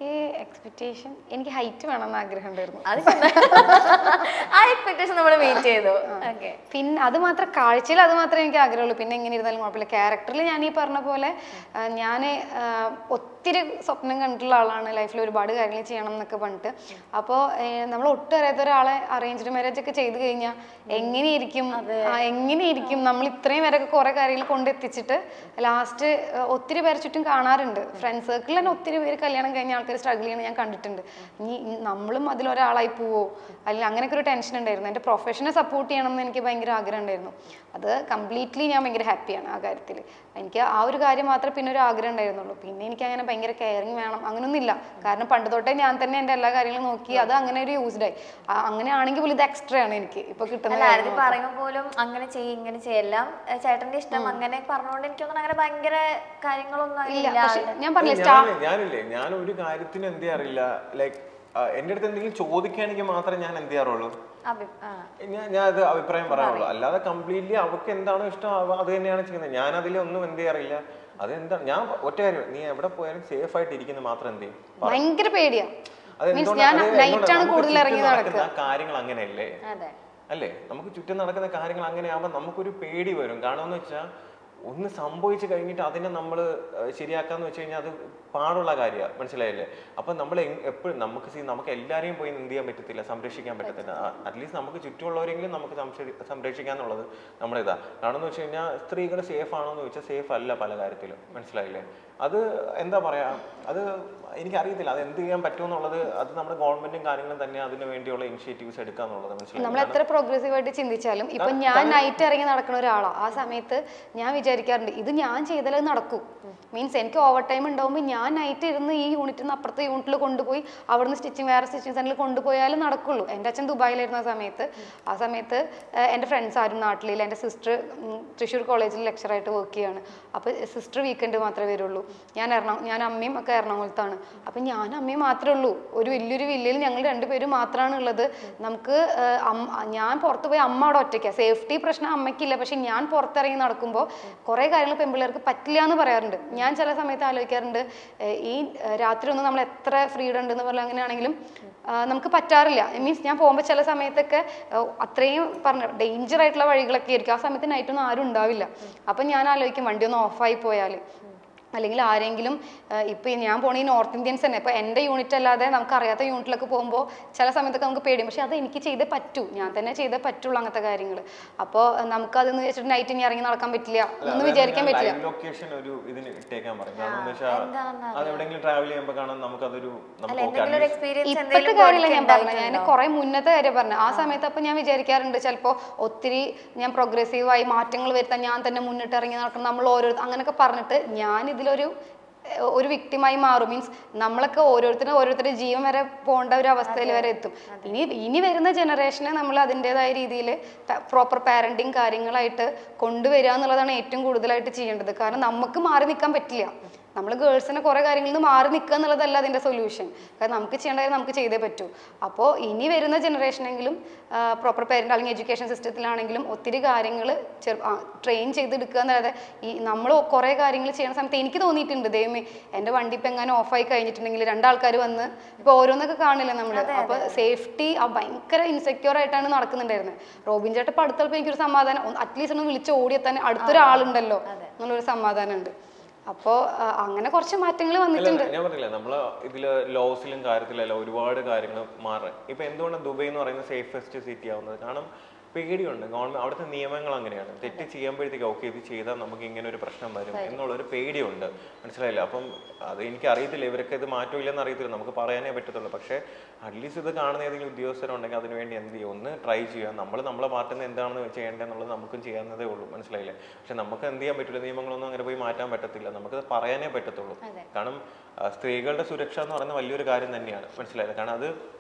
S1: എക്സ്പെക്ടേഷൻ എനിക്ക് ഹൈറ്റ് വേണമെന്ന് ആഗ്രഹം ഉണ്ടായിരുന്നു
S3: അത് ചെന്ന- ആ എക്സ്പെക്ടേഷൻ നമ്മൾ വെയിറ്റ് ചെയ്തു ഓക്കെ
S1: പിന്നെ അത് മാത്രം കാഴ്ചയിൽ അത് മാത്രമേ എനിക്ക് ആഗ്രഹമുള്ളൂ പിന്നെ എങ്ങനെ ഇരുന്നാലും കുഴപ്പമില്ല ക്യാരക്ടറിൽ ഞാൻ ഈ പറഞ്ഞ പോലെ ഞാൻ ഒത്തിരി സ്വപ്നം കണ്ടിട്ടുള്ള ആളാണ് ലൈഫിൽ ഒരുപാട് കാര്യങ്ങൾ ചെയ്യണം എന്നൊക്കെ പറഞ്ഞിട്ട് അപ്പോൾ നമ്മൾ ഒട്ടും അറിയാത്ത ഒരാളെ അറേഞ്ച്ഡ് മാരേജ് ഒക്കെ ചെയ്ത് കഴിഞ്ഞാൽ എങ്ങനെയിരിക്കും ആ, എങ്ങനെയിരിക്കും നമ്മൾ ഇത്രയും വരെയൊക്കെ കുറെ കാര്യങ്ങൾ കൊണ്ടെത്തിച്ചിട്ട് ലാസ്റ്റ് ഒത്തിരി പേരെ ചുറ്റും കാണാറുണ്ട് ഫ്രണ്ട് സർക്കിളിൽ തന്നെ ഒത്തിരി പേര് കല്യാണം കഴിഞ്ഞ ആൾക്കാർ സ്ട്രഗിൾ ചെയ്യണം ഞാൻ കണ്ടിട്ടുണ്ട് ഇനി നമ്മളും അതിലൊരാളായി പോവോ അല്ലെങ്കിൽ അങ്ങനെയൊക്കെ ഒരു ടെൻഷൻ ഉണ്ടായിരുന്നു എൻ്റെ പ്രൊഫഷനെ സപ്പോർട്ട് ചെയ്യണം എന്ന് എനിക്ക് ഭയങ്കര ആഗ്രഹം ഉണ്ടായിരുന്നു അത് കംപ്ലീറ്റ്ലി ഞാൻ ഭയങ്കര ഹാപ്പിയാണ് ആ കാര്യത്തിൽ എനിക്ക് ആ ഒരു കാര്യം മാത്രമേ പിന്നെ ഒരു ആഗ്രഹം ഉണ്ടായിരുന്നുള്ളൂ പിന്നെ എനിക്ക് അങ്ങനെ ഭയങ്കര കെയറിങ് വേണം അങ്ങനൊന്നുമില്ല കാരണം പണ്ട് തൊട്ടേ ഞാൻ തന്നെ എൻ്റെ എല്ലാ കാര്യങ്ങളും നോക്കി അത് അങ്ങനെ ഒരു യൂസ്ഡ് ആയി ആ, അങ്ങനെ ആണെങ്കിൽ പോലും ഇത് എക്സ്ട്രാ ആണ് എനിക്ക് ഇപ്പൊ കിട്ടുന്ന
S3: അല്ല
S1: കാര്യം
S3: ആരതി പറയുമ്പോൾ പോലും അങ്ങനെ ചെയ്യും ഇങ്ങനെ ചെയ്യെല്ലാം ചേട്ടന്റെ ഇഷ്ടം അങ്ങനെ പറഞ്ഞുകൊണ്ട് എനിക്ക് തോന്നുന്നു അങ്ങനെ ഭയങ്കര കാര്യങ്ങളൊന്നും
S1: ഇല്ല
S3: അതിലില്ല
S1: പക്ഷെ ഞാൻ പറഞ്ഞില്ലേ സ്റ്റാ
S2: ഞാൻ ഞാനില്ലേ ഞാൻ ഒരു കാര്യത്തിന് എന്ത് ചെയ്യാറില്ല ലൈക്ക് എന്റെ അടുത്ത് എന്തെങ്കിലും ചോദിക്കുകയാണെങ്കിൽ മാത്രമേ ഞാൻ എന്ത് ചെയ്യാറുള്ളൂ
S3: അഭി ആ
S2: ഞാൻ ഞാൻ അത് അഭിപ്രായം പറയാനുള്ളൂ അല്ലാതെ കംപ്ലീറ്റ്ലി അവർക്ക് എന്താണോ ഇഷ്ടം അവ അത് തന്നെയാണ് ചെയ്യുന്നത് ഞാൻ അതിലൊന്നും എന്ത് ചെയ്യാറില്ല അത് എന്താ ഞാൻ ഒറ്റ കാര്യം നീ എവിടെ പോയാലും സേഫ് ആയിട്ട് ഇരിക്കുന്നത് മാത്രം എന്ത് ചെയ്യും
S1: ഭയങ്കര പേടിയാ
S2: അത്
S1: മീൻസ്
S2: എന്തുകൊണ്ടാ-
S1: ഞാൻ
S2: അത്
S1: നൈറ്റ്
S2: എന്തുകൊണ്ടാ?
S1: ആണ്
S2: നമുക്ക്
S1: കൂടുതൽ
S2: ചുറ്റും
S1: ഇറങ്ങി
S2: നടക്കുന്ന
S1: നടക്കുക
S2: കാര്യങ്ങൾ അങ്ങനെയല്ലേ
S3: അതെ
S2: അല്ലേ നമുക്ക് ചുറ്റും നടക്കുന്ന കാര്യങ്ങൾ അങ്ങനെ ആകുമ്പോൾ നമുക്കൊരു പേടി വരും കാരണം എന്ന് വെച്ചാൽ ഒന്ന് സംഭവിച്ചു കഴിഞ്ഞിട്ട് അതിനെ നമ്മൾ ശരിയാക്കാന്ന് വെച്ച് കഴിഞ്ഞാൽ അത് പാടുള്ള കാര്യമാണ് മനസ്സിലായില്ലേ അപ്പൊ നമ്മൾ എപ്പോഴും നമുക്ക് see, നമുക്ക് എല്ലാവരെയും പോയി എന്ത് ചെയ്യാൻ പറ്റത്തില്ല സംരക്ഷിക്കാൻ പറ്റത്തില്ല അറ്റ്ലീസ്റ്റ് നമുക്ക് ചുറ്റുമുള്ളവരെങ്കിലും നമുക്ക് സംരക്ഷി- സംരക്ഷിക്കാന്നുള്ളത് നമ്മുടെ ഇതാ കാരണം എന്ന് വെച്ച് കഴിഞ്ഞാൽ സ്ത്രീകൾ സേഫ് ആണോ എന്ന് ചോദിച്ചാൽ സേഫ് അല്ല പല കാര്യത്തിലും മനസ്സിലായില്ലേ അത് എന്താ പറയാ അത് എനിക്കറിയത്തില്ല അത് എന്ത് ചെയ്യാൻ പറ്റുമെന്നുള്ളത് അത് നമ്മുടെ ഗവൺമെന്റും കാര്യങ്ങളും തന്നെ അതിന് വേണ്ടിയുള്ള ഇനിഷ്യേറ്റീവ്സ് എടുക്കാന്നുള്ളത് മനസ്സിലായി
S1: നമ്മൾ എത്ര പ്രോഗ്രസീവ് ആയിട്ട് ചിന്തിച്ചാലും ഇപ്പൊ ഞാൻ നൈറ്റ് ഇറങ്ങി നടക്കുന്ന ഒരാളാ ആ സമയത്ത് ഞാൻ വിചാരിക്കാറുണ്ട് ഇത് ഞാൻ ചെയ്താലേ അത് നടക്കൂ മീൻസ് എനിക്ക് ഓവർ ടൈം ഉണ്ടാവുമ്പോൾ ഞാൻ നൈറ്റ് ഇരുന്ന് ഈ യൂണിറ്റിൽ നിന്ന് അപ്പുറത്തെ യൂണിറ്റിൽ കൊണ്ടുപോയി അവിടുന്ന് സ്റ്റിച്ചിങ് വേറെ സ്റ്റിച്ചിങ് സെന്ററിൽ കൊണ്ടുപോയാലും നടക്കുള്ളൂ എൻ്റെ അച്ഛൻ ദുബായിലായിരുന്ന ആ സമയത്ത് ആ സമയത്ത് ഏഹ്, എൻ്റെ ഫ്രണ്ട്സ് ആരും നാട്ടിലില്ല എൻ്റെ സിസ്റ്റർ തൃശ്ശൂർ കോളേജിൽ ലെക്ചറായിട്ട് വർക്ക് ചെയ്യാണ് അപ്പോൾ സിസ്റ്റർ വീക്കെൻഡ് മാത്രമേ വരുള്ളൂ ഞാൻ എറണാകുളം ഞാൻ അമ്മയും ഒക്കെ എറണാകുളത്താണ് അപ്പം ഞാൻ അമ്മയും മാത്രമേ ഉള്ളൂ ഒരു വലിയൊരു വില്ലയിൽ ഞങ്ങൾ രണ്ടുപേരും മാത്രമാണ് ഉള്ളത് നമുക്ക് ഏഹ്, അമ്മ- ഞാൻ പുറത്ത് പോയി അമ്മ അവിടെ ഒറ്റയ്ക്കാണ് സേഫ്റ്റി പ്രശ്നം അമ്മയ്ക്കില്ല പക്ഷെ ഞാൻ പുറത്തിറങ്ങി നടക്കുമ്പോൾ കുറേ കാര്യങ്ങൾ പെൺപിള്ളേർക്ക് പറ്റില്ല എന്ന് പറയാറുണ്ട് ഞാൻ ചില സമയത്ത് ആലോചിക്കാറുണ്ട് ഏഹ്, ഈ ഏഹ്, രാത്രി ഒന്നും നമ്മൾ എത്ര ഫ്രീഡം ഉണ്ടെന്ന് പറഞ്ഞാൽ അങ്ങനെയാണെങ്കിലും ആഹ്, നമുക്ക് പറ്റാറില്ല മീൻസ് ഞാൻ പോകുമ്പോൾ ചില സമയത്തൊക്കെ ഏഹ്, അത്രയും പറഞ്ഞ ഡേഞ്ചർ ആയിട്ടുള്ള വഴികളൊക്കെ ആയിരിക്കും ആ സമയത്ത് നൈറ്റൊന്നും ആരും ഉണ്ടാവില്ല അപ്പം ഞാൻ ആലോചിക്കും വണ്ടി ഒന്ന് ഓഫായി പോയാൽ അല്ലെങ്കിൽ ആരെങ്കിലും ഏഹ്, ഇപ്പൊ ഈ ഞാൻ പോണ ഈ നോർത്ത് ഇന്ത്യൻസ് തന്നെ ഇപ്പൊ എൻ്റെ യൂണിറ്റ് അല്ലാതെ നമുക്ക് അറിയാത്ത യൂണിറ്റിലൊക്കെ പോകുമ്പോൾ ചില സമയത്തൊക്കെ നമുക്ക് പേടിയും പക്ഷെ അത് എനിക്ക് ചെയ്തേ പറ്റൂ ഞാൻ തന്നെ ചെയ്തേ പറ്റുള്ളൂ അങ്ങനത്തെ കാര്യങ്ങൾ അപ്പോൾ നമുക്ക് അതെന്ന് വെച്ചിട്ട് നൈറ്റ് ഇനി ഇറങ്ങി നടക്കാൻ പറ്റില്ല എന്നൊന്നും വിചാരിക്കാൻ പറ്റില്ല
S2: ലൊക്കേഷൻ ഒരു ഇതിന് ഇട്ടേക്കാൻ പറയും കാരണം എന്ന് വെച്ചാൽ
S3: എന്താണെന്ന്
S2: അത് എവിടെയെങ്കിലും ട്രാവൽ ചെയ്യുമ്പോൾ കാണാൻ നമുക്കതൊരു
S3: അല്ല
S2: നമുക്ക് ഓക്കെ
S3: എന്തെങ്കിലും ഒരു എക്സ്പീരിയൻസ്
S1: ഇപ്പോഴത്തെ
S3: എന്തെങ്കിലും
S1: കാര്യമില്ല ഞാൻ
S3: കൊടുക്കുക
S1: പറഞ്ഞത് ഞാൻ കുറെ മുന്നത്തെ കാര്യം പറഞ്ഞു ആ സമയത്ത് അപ്പൊ ഞാൻ വിചാരിക്കാറുണ്ട് ചിലപ്പോൾ ഒത്തിരി ഞാൻ progressive-ആയി മാറ്റങ്ങൾ വരുത്താൻ ഞാൻ തന്നെ മുന്നിട്ട് ഇറങ്ങി നടക്കണം നമ്മൾ ഓരോ അങ്ങനെയൊക്കെ പറഞ്ഞിട്ട് ഞാൻ ഇതിലൊരു ഏഹ്, ഒരു വിക്ടിമായി മാറും മീൻസ് നമ്മളൊക്കെ ഓരോരുത്തരും ഓരോരുത്തരുടെ ജീവൻ വരെ പോകേണ്ട ഒരു അവസ്ഥയിൽ വരെ എത്തും ഇനി ഇനി വരുന്ന ജനറേഷനെ നമ്മൾ അതിൻ്റെതായ രീതിയിൽ പ്രോപ്പർ പാരന്റിങ് കാര്യങ്ങളായിട്ട് കൊണ്ടുവരിക എന്നുള്ളതാണ് ഏറ്റവും കൂടുതലായിട്ട് ചെയ്യേണ്ടത് കാരണം നമുക്ക് മാറി നിൽക്കാൻ പറ്റില്ല നമ്മൾ ഗേൾസിനെ കുറേ കാര്യങ്ങളിൽ നിന്ന് മാറി നിൽക്കുക എന്നുള്ളതല്ല അതിൻ്റെ സൊല്യൂഷൻ കാരണം നമുക്ക് ചെയ്യേണ്ട കാര്യം നമുക്ക് ചെയ്തേ പറ്റൂ അപ്പോൾ ഇനി വരുന്ന ജനറേഷനെങ്കിലും പ്രോപ്പർ പേരൻ്റ് അല്ലെങ്കിൽ എഡ്യൂക്കേഷൻ സിസ്റ്റത്തിലാണെങ്കിലും ഒത്തിരി കാര്യങ്ങൾ ചെറു ട്രെയിൻ ചെയ്തെടുക്കുക എന്നല്ലാതെ ഈ നമ്മൾ കുറേ കാര്യങ്ങൾ ചെയ്യുന്ന സമയത്ത് എനിക്ക് തോന്നിയിട്ടുണ്ട് ദൈവമേ എൻ്റെ വണ്ടി ഇപ്പം എങ്ങനെ ഓഫായി കഴിഞ്ഞിട്ടുണ്ടെങ്കിൽ രണ്ടാൾക്കാർ വന്ന് ഇപ്പോൾ ഓരോന്നൊക്കെ കാണില്ല നമ്മൾ അപ്പോൾ സേഫ്റ്റി ആ ഭയങ്കര ഇൻസെക്യൂർ ആയിട്ടാണ് നടക്കുന്നുണ്ടായിരുന്നത് റോബിൻ ചേട്ടൻ ഇപ്പോൾ അടുത്തപ്പോൾ എനിക്കൊരു സമാധാനം അറ്റ്ലീസ്റ്റ് ഒന്ന് വിളിച്ച് ഓടിയെത്താൻ അടുത്തൊരാളുണ്ടല്ലോ എന്നുള്ളൊരു സമാധാനമുണ്ട് അപ്പോൾ അങ്ങനെ കുറച്ച് മാറ്റങ്ങൾ വന്നിട്ടുണ്ട്
S2: ഞാൻ പറഞ്ഞില്ല നമ്മള് ഇതില് ലോസിലും കാര്യത്തിലല്ല ഒരുപാട് കാര്യങ്ങൾ മാറാൻ ഇപ്പൊ എന്തുകൊണ്ടാണ് ദുബൈ എന്ന് പറയുന്ന സേഫസ്റ്റ് സിറ്റി ആവുന്നത് കാരണം പേടിയുണ്ട് ഗവൺമെന്റ് അവിടുത്തെ നിയമങ്ങൾ അങ്ങനെയാണ് തെറ്റ് ചെയ്യുമ്പോഴത്തേക്ക് ഓക്കെ ഇത് ചെയ്താൽ നമുക്ക് ഇങ്ങനെ ഒരു പ്രശ്നം വരും എന്നുള്ളൊരു പേടിയുണ്ട് മനസ്സിലായില്ല അപ്പം അത് എനിക്ക് അറിയത്തില്ല ഇവരൊക്കെ ഇത് മാറ്റമില്ലെന്ന് അറിയത്തില്ല നമുക്ക് പറയാനേ പറ്റത്തുള്ളൂ പക്ഷേ അറ്റ്ലീസ്റ്റ് ഇത് കാണുന്ന ഏതെങ്കിലും ഉദ്യോഗസ്ഥരുണ്ടെങ്കിൽ അതിന് വേണ്ടി എന്ത് ചെയ്യും ഒന്ന് ട്രൈ ചെയ്യുക നമ്മൾ നമ്മളെ പാർട്ടിൽ നിന്ന് എന്താണെന്ന് ചെയ്യേണ്ടതെന്നുള്ളത് നമുക്കും ചെയ്യാവുന്നതേ ഉള്ളൂ മനസ്സിലായില്ലേ പക്ഷെ നമുക്ക് എന്ത് ചെയ്യാൻ പറ്റില്ല നിയമങ്ങളൊന്നും അങ്ങനെ പോയി മാറ്റാൻ പറ്റത്തില്ല നമുക്കത് പറയാനേ പറ്റത്തുള്ളൂ കാരണം ആ, സ്ത്രീകളുടെ സുരക്ഷ എന്ന് പറയുന്നത് വലിയൊരു കാര്യം തന്നെയാണ് മനസ്സിലായില്ലേ കാരണം അത്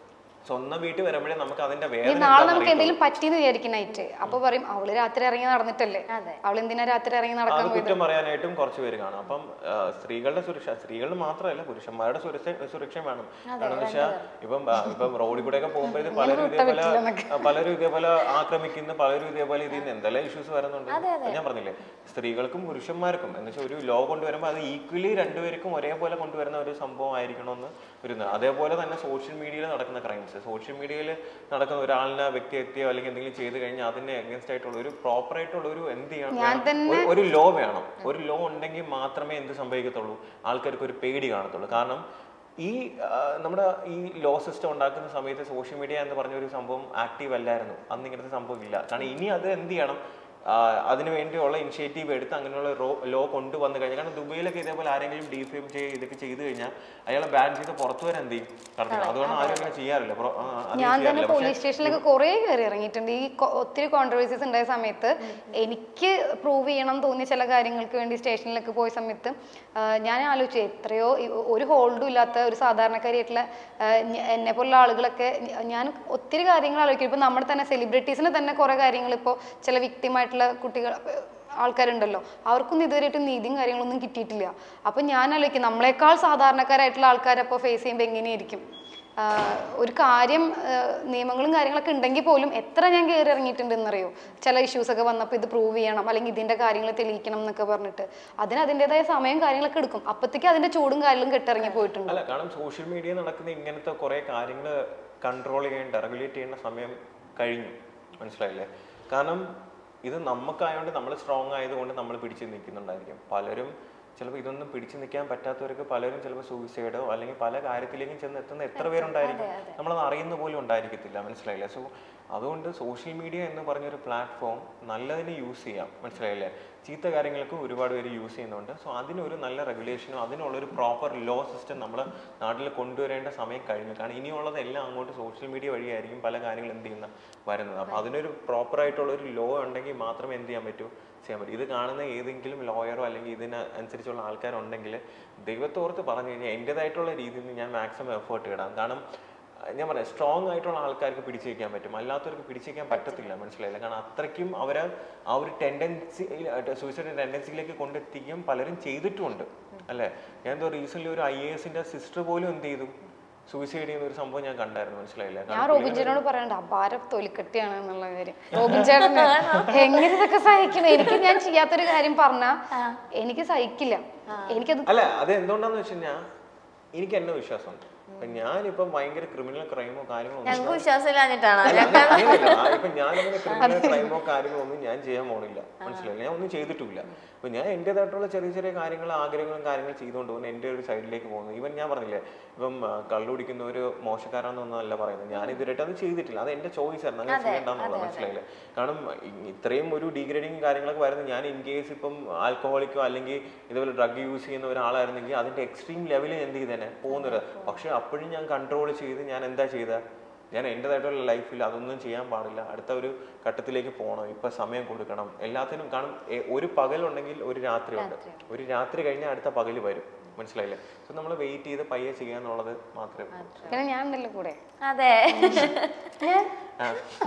S2: സ്വന്തം വീട്ടിൽ വരുമ്പോഴേ നമുക്ക് അതിന്റെ
S1: ഈ
S2: വേദന
S1: നാളെ
S2: എന്താണെന്ന്
S1: നമുക്ക്
S2: അറിയത്തുള്ളൂ.
S1: എന്തെങ്കിലും പറ്റിയെന്ന് വിചാരിക്കും നൈറ്റ് അപ്പൊ പറയും അവള് രാത്രി ഇറങ്ങി നടന്നിട്ടല്ലേ
S3: അതെ.
S1: അവൾ എന്തിനാ രാത്രി ഇറങ്ങി
S2: അത്
S1: നടക്കാൻ പോയത്
S2: കുറ്റം പറയാനായിട്ടും കുറച്ച് പേര് കാണും അപ്പം ആ, സ്ത്രീകളുടെ സുരക്ഷ സ്ത്രീകളുടെ മാത്രമല്ല പുരുഷന്മാരുടെ സുരക്ഷ സുരക്ഷ വേണം കാരണം എന്ന് വെച്ചാൽ ഇപ്പം ആ, ഇപ്പം റോഡിൽ കൂടെ ഒക്കെ പോകുമ്പോൾ പലരും ഇതേപോലെ ആ, പലരും ഇതേപോലെ ആക്രമിക്കുന്ന പലരും ഇതേപോലെ ഇതിൽ നിന്ന് എന്തെല്ലാം ഇഷ്യൂസ് വരുന്നുണ്ട് അത് ഞാൻ പറഞ്ഞില്ലേ സ്ത്രീകൾക്കും പുരുഷന്മാർക്കും എന്ന് വെച്ചാൽ ഒരു ലോ കൊണ്ടുവരുമ്പോൾ അത് ഈക്വലി രണ്ടുപേർക്കും ഒരേപോലെ കൊണ്ടുവരുന്ന ഒരു സംഭവം ആയിരിക്കണമെന്ന് ഒരു ഇത്. അതേപോലെ തന്നെ സോഷ്യൽ മീഡിയയിൽ നടക്കുന്ന ക്രൈംസ് സോഷ്യൽ മീഡിയയിൽ നടക്കുന്ന ഒരാളിനെ വ്യക്തി എത്തിയോ അല്ലെങ്കിൽ എന്തെങ്കിലും ചെയ്ത് കഴിഞ്ഞാൽ അതിന് അഗേൻസ്റ്റ് ആയിട്ടുള്ള ഒരു പ്രോപ്പർ ആയിട്ടുള്ള ഒരു എന്ത് ചെയ്യണം വേണം? ഒരു- ഒരു ലോ വേണം ഒരു ലോ ഉണ്ടെങ്കിൽ മാത്രമേ എന്ത് സംഭവിക്കത്തുള്ളൂ ആൾക്കാർക്ക് ഒരു പേടി കാണത്തുള്ളൂ കാരണം ഈ ആ, നമ്മുടെ ഈ ലോ സിസ്റ്റം ഉണ്ടാക്കുന്ന സമയത്ത് സോഷ്യൽ മീഡിയ എന്ന് പറഞ്ഞ ഒരു സംഭവം ആക്റ്റീവ് അല്ലായിരുന്നു അന്ന് ഇങ്ങനത്തെ സംഭവം ഇല്ല കാരണം ഇനി അത് എന്ത് ചെയ്യണം ആ, അതിനു വേണ്ടിയുള്ള ഇനിഷ്യേറ്റീവ് എടുത്ത് അങ്ങനെയുള്ള റോ ലോ കൊണ്ടുവന്നു കഴിഞ്ഞാൽ കാരണം ദുബൈയിലൊക്കെ ഇതേപോലെ ആരെങ്കിലും ഡിഫെയിം ചെയ്യുക ഇതൊക്കെ ചെയ്ത് കഴിഞ്ഞാൽ അയാളെ ബാൻ ചെയ്ത് പുറത്തു വരാൻ എന്ത് ചെയ്യും കാരണം അതുകൊണ്ട് ആരും അങ്ങനെ ചെയ്യാറില്ല പുറ- ആ, അധികം
S1: ഞാൻ തന്നെ
S2: ചെയ്യാറില്ല.
S1: പോലീസ് സ്റ്റേഷനിലൊക്കെ കുറേ കയറി ഇറങ്ങിയിട്ടുണ്ട് ഈ കൊ- ഒത്തിരി കോൺട്രവേഴ്സീസ് ഉണ്ടായ സമയത്ത് എനിക്ക് പ്രൂവ് ചെയ്യണം തോന്നിയ ചില കാര്യങ്ങൾക്ക് വേണ്ടി സ്റ്റേഷനിലൊക്കെ പോയ സമയത്ത് ആ, ഞാൻ ആലോചിച്ചു എത്രയോ ഈ ഒരു ഹോൾഡും ഇല്ലാത്ത ഒരു സാധാരണക്കാരിയായിട്ടുള്ള ആ, ഞ- എന്നെ പോലുള്ള ആളുകളൊക്കെ ഞ- ഞാൻ ഒത്തിരി കാര്യങ്ങൾ ആലോചിക്കും ഇപ്പൊ നമ്മുടെ തന്നെ സെലിബ്രിറ്റീസിന് തന്നെ കുറെ കാര്യങ്ങൾ ഇപ്പോൾ ചില വിക്ടിമായിട്ടുള്ള കുട്ടികൾ ആൾക്കാരുണ്ടല്ലോ അവർക്കൊന്നും ഇതുവരെയായിട്ട് നീതിയും കാര്യങ്ങളൊന്നും കിട്ടിയിട്ടില്ല അപ്പൊ ഞാൻ ആലോചിക്കും നമ്മളെക്കാൾ സാധാരണക്കാരായിട്ടുള്ള ആൾക്കാരപ്പോൾ ഫേസ് ചെയ്യുമ്പോൾ എങ്ങനെയായിരിക്കും ആഹ് ഒരു കാര്യം ആഹ് നിയമങ്ങളും കാര്യങ്ങളൊക്കെ ഉണ്ടെങ്കിൽ പോലും എത്ര ഞാൻ കയറി ഇറങ്ങിയിട്ടുണ്ടെന്നറിയോ ചില ഇഷ്യൂസ് ഒക്കെ വന്നപ്പോൾ ഇത് പ്രൂവ് ചെയ്യണം അല്ലെങ്കിൽ ഇതിന്റെ കാര്യങ്ങൾ തെളിയിക്കണം എന്നൊക്കെ പറഞ്ഞിട്ട് അതിന് അതിൻ്റെതായ സമയം കാര്യങ്ങളൊക്കെ എടുക്കും അപ്പത്തേക്ക് അതിന്റെ ചൂടും കാര്യങ്ങളും കെട്ടിറങ്ങി പോയിട്ടുണ്ട്
S2: അല്ല കാരണം സോഷ്യൽ മീഡിയ നടക്കുന്ന ഇങ്ങനത്തെ കുറെ കാര്യങ്ങൾ കൺട്രോൾ ചെയ്യേണ്ട റെഗുലേറ്റ് ചെയ്യേണ്ട സമയം കഴിഞ്ഞു മനസ്സിലായില്ലേ കാരണം ഇത് നമുക്കായതുകൊണ്ട് നമ്മൾ സ്ട്രോങ് ആയതുകൊണ്ട് നമ്മൾ പിടിച്ച് നിൽക്കുന്നുണ്ടായിരിക്കും പലരും ചിലപ്പോൾ ഇതൊന്നും പിടിച്ചു നിൽക്കാൻ പറ്റാത്തവർക്ക് പലരും ചിലപ്പോൾ സൂയിസൈഡോ അല്ലെങ്കിൽ പല കാര്യത്തിലേക്കും ചെന്ന് എത്തുന്ന എത്ര പേരുണ്ടായിരിക്കും നമ്മളത് അറിയുന്ന പോലും ഉണ്ടായിരിക്കത്തില്ല മനസ്സിലായില്ലേ സോ അതുകൊണ്ട് സോഷ്യൽ മീഡിയ എന്ന് പറഞ്ഞൊരു പ്ലാറ്റ്ഫോം നല്ലതിന് യൂസ് ചെയ്യാം മനസ്സിലായില്ലേ ചീത്ത കാര്യങ്ങൾക്കും ഒരുപാട് പേര് യൂസ് ചെയ്യുന്നുണ്ട് സോ അതിനൊരു നല്ല റെഗുലേഷനോ അതിനുള്ളൊരു പ്രോപ്പർ ലോ സിസ്റ്റം നമ്മൾ നാട്ടിൽ കൊണ്ടുവരേണ്ട സമയം കഴിഞ്ഞു കാരണം ഇനിയുള്ളത് എല്ലാം അങ്ങോട്ട് സോഷ്യൽ മീഡിയ വഴിയായിരിക്കും പല കാര്യങ്ങൾ എന്ത് ചെയ്യുന്ന വരുന്നത് അപ്പോൾ അതിനൊരു പ്രോപ്പർ ആയിട്ടുള്ള ഒരു ലോ ഉണ്ടെങ്കിൽ മാത്രമേ എന്ത് ചെയ്യാൻ പറ്റൂ ചെയ്യാൻ പറ്റൂ ഇത് കാണുന്ന ഏതെങ്കിലും ലോയറോ അല്ലെങ്കിൽ ഇതിന് അനുസരിച്ചുള്ള ആൾക്കാരുണ്ടെങ്കിൽ ദൈവത്തോർത്ത് പറഞ്ഞു കഴിഞ്ഞാൽ എൻ്റെതായിട്ടുള്ള രീതിയിൽ നിന്ന് ഞാൻ മാക്സിമം എഫേർട്ട് ഇടാം കാരണം അഹ് ഞാൻ പറയാം സ്ട്രോങ് ആയിട്ടുള്ള ആൾക്കാർക്ക് പിടിച്ചു വയ്ക്കാൻ പറ്റും അല്ലാത്തവർക്ക് പിടിച്ചു വയ്ക്കാൻ പറ്റത്തില്ല മനസ്സിലായില്ല കാരണം അത്രയ്ക്കും അവരെ ആ ഒരു ടെൻഡൻസി സൂയിസൈഡ് ടെൻഡൻസിയിലേക്ക് കൊണ്ടെത്തിക്കുകയും പലരും ചെയ്തിട്ടുമുണ്ട് അല്ലേ ഞാൻ എന്തോ റീസെന്റ് ഒരു ഐ എ എസിന്റെ സിസ്റ്റർ പോലും എന്ത് ചെയ്തു സൂയിസൈഡ് ചെയ്യുന്ന ഒരു സംഭവം ഞാൻ കണ്ടായിരുന്നു മനസ്സിലായില്ല
S1: ഞാൻ റോബിൻ ചേട്ടനോട് പറയണ്ട അപാര തൊലിക്കട്ടിയാണ് എന്നുള്ള കാര്യം റോബിൻ ചേട്ടൻ എങ്ങനെ ഇതൊക്കെ സഹിക്കണം എനിക്ക് ഞാൻ ചെയ്യാത്തൊരു കാര്യം പറഞ്ഞാ എനിക്ക് സഹിക്കില്ല എനിക്കത്
S2: അല്ല അത് എന്തുകൊണ്ടാന്ന് വെച്ച് കഴിഞ്ഞാൽ എനിക്ക് എന്നെ വിശ്വാസമുണ്ട് ഇപ്പൊ ഞാനിപ്പം ഭയങ്കര ക്രിമിനൽ ക്രൈമോ കാര്യങ്ങളോ ഒന്നും
S3: ഞങ്ങൾക്ക് വിശ്വാസമില്ലാഞ്ഞിട്ടാണോ
S2: അല്ല, അങ്ങനെയല്ല. ആ, ഇപ്പൊ ഞാനങ്ങനെ ക്രിമിനൽ ക്രൈമോ കാര്യങ്ങളോ ഒന്നും ഞാൻ ചെയ്യാൻ പോണില്ല മനസ്സിലായില്ല ഞാൻ ഒന്നും ചെയ്തിട്ടില്ല അപ്പൊ ഞാൻ എന്റേതായിട്ടുള്ള ചെറിയ ചെറിയ കാര്യങ്ങൾ ആഗ്രഹങ്ങളും കാര്യങ്ങളും ചെയ്തുകൊണ്ട് പോകുന്നു എന്റെ ഒരു സൈഡിലേക്ക് പോകുന്നു ഈവൻ ഞാൻ പറഞ്ഞില്ലേ ഇപ്പം ആ, കള്ളു കുടിക്കുന്ന ഒരു മോശക്കാരാണെന്നൊന്നും അല്ല പറയുന്നത് ഞാൻ ഇതുവരെയായിട്ട് അത് ചെയ്തിട്ടില്ല അത് എന്റെ ചോയ്സ് ആയിരുന്നു അങ്ങനെ ചെയ്യേണ്ടെന്നുള്ളത് മനസ്സിലായില്ലേ കാരണം ഇ- ഇത്രയും ഒരു ഡീഗ്രേഡിങ് കാര്യങ്ങളൊക്കെ വരുന്നത് ഞാൻ ഇൻ കേസ് ഇപ്പം ആൽക്കഹോളിക്കോ അല്ലെങ്കിൽ ഇതുപോലെ ഡ്രഗ് യൂസ് ചെയ്യുന്ന ഒരാളായിരുന്നെങ്കിൽ അതിന്റെ എക്സ്ട്രീം ലെവലിൽ എന്ത് ചെയ്തേനെ പോകുന്നത് പക്ഷെ അപ്പോഴും ഞാൻ കൺട്രോൾ ചെയ്ത് ഞാൻ എന്താ ചെയ്ത ഞാൻ എൻ്റെതായിട്ടുള്ള ലൈഫിൽ അതൊന്നും ചെയ്യാൻ പാടില്ല അടുത്ത ഒരു ഘട്ടത്തിലേക്ക് പോകണം ഇപ്പൊ സമയം കൊടുക്കണം എല്ലാത്തിനും കാരണം എ- ഒരു പകലുണ്ടെങ്കിൽ ഒരു രാത്രി ഉണ്ട് ഒരു രാത്രി കഴിഞ്ഞാൽ അടുത്ത പകല് വരും മനസ്സിലായില്ലേ സോ നമ്മൾ വെയിറ്റ് ചെയ്ത് പയ്യെ ചെയ്യുക എന്നുള്ളത് മാത്രമേ ഉള്ളൂ.
S1: പിന്നെ ഞാൻ ഉണ്ടല്ലോ കൂടെ
S3: അതെ
S2: ആ.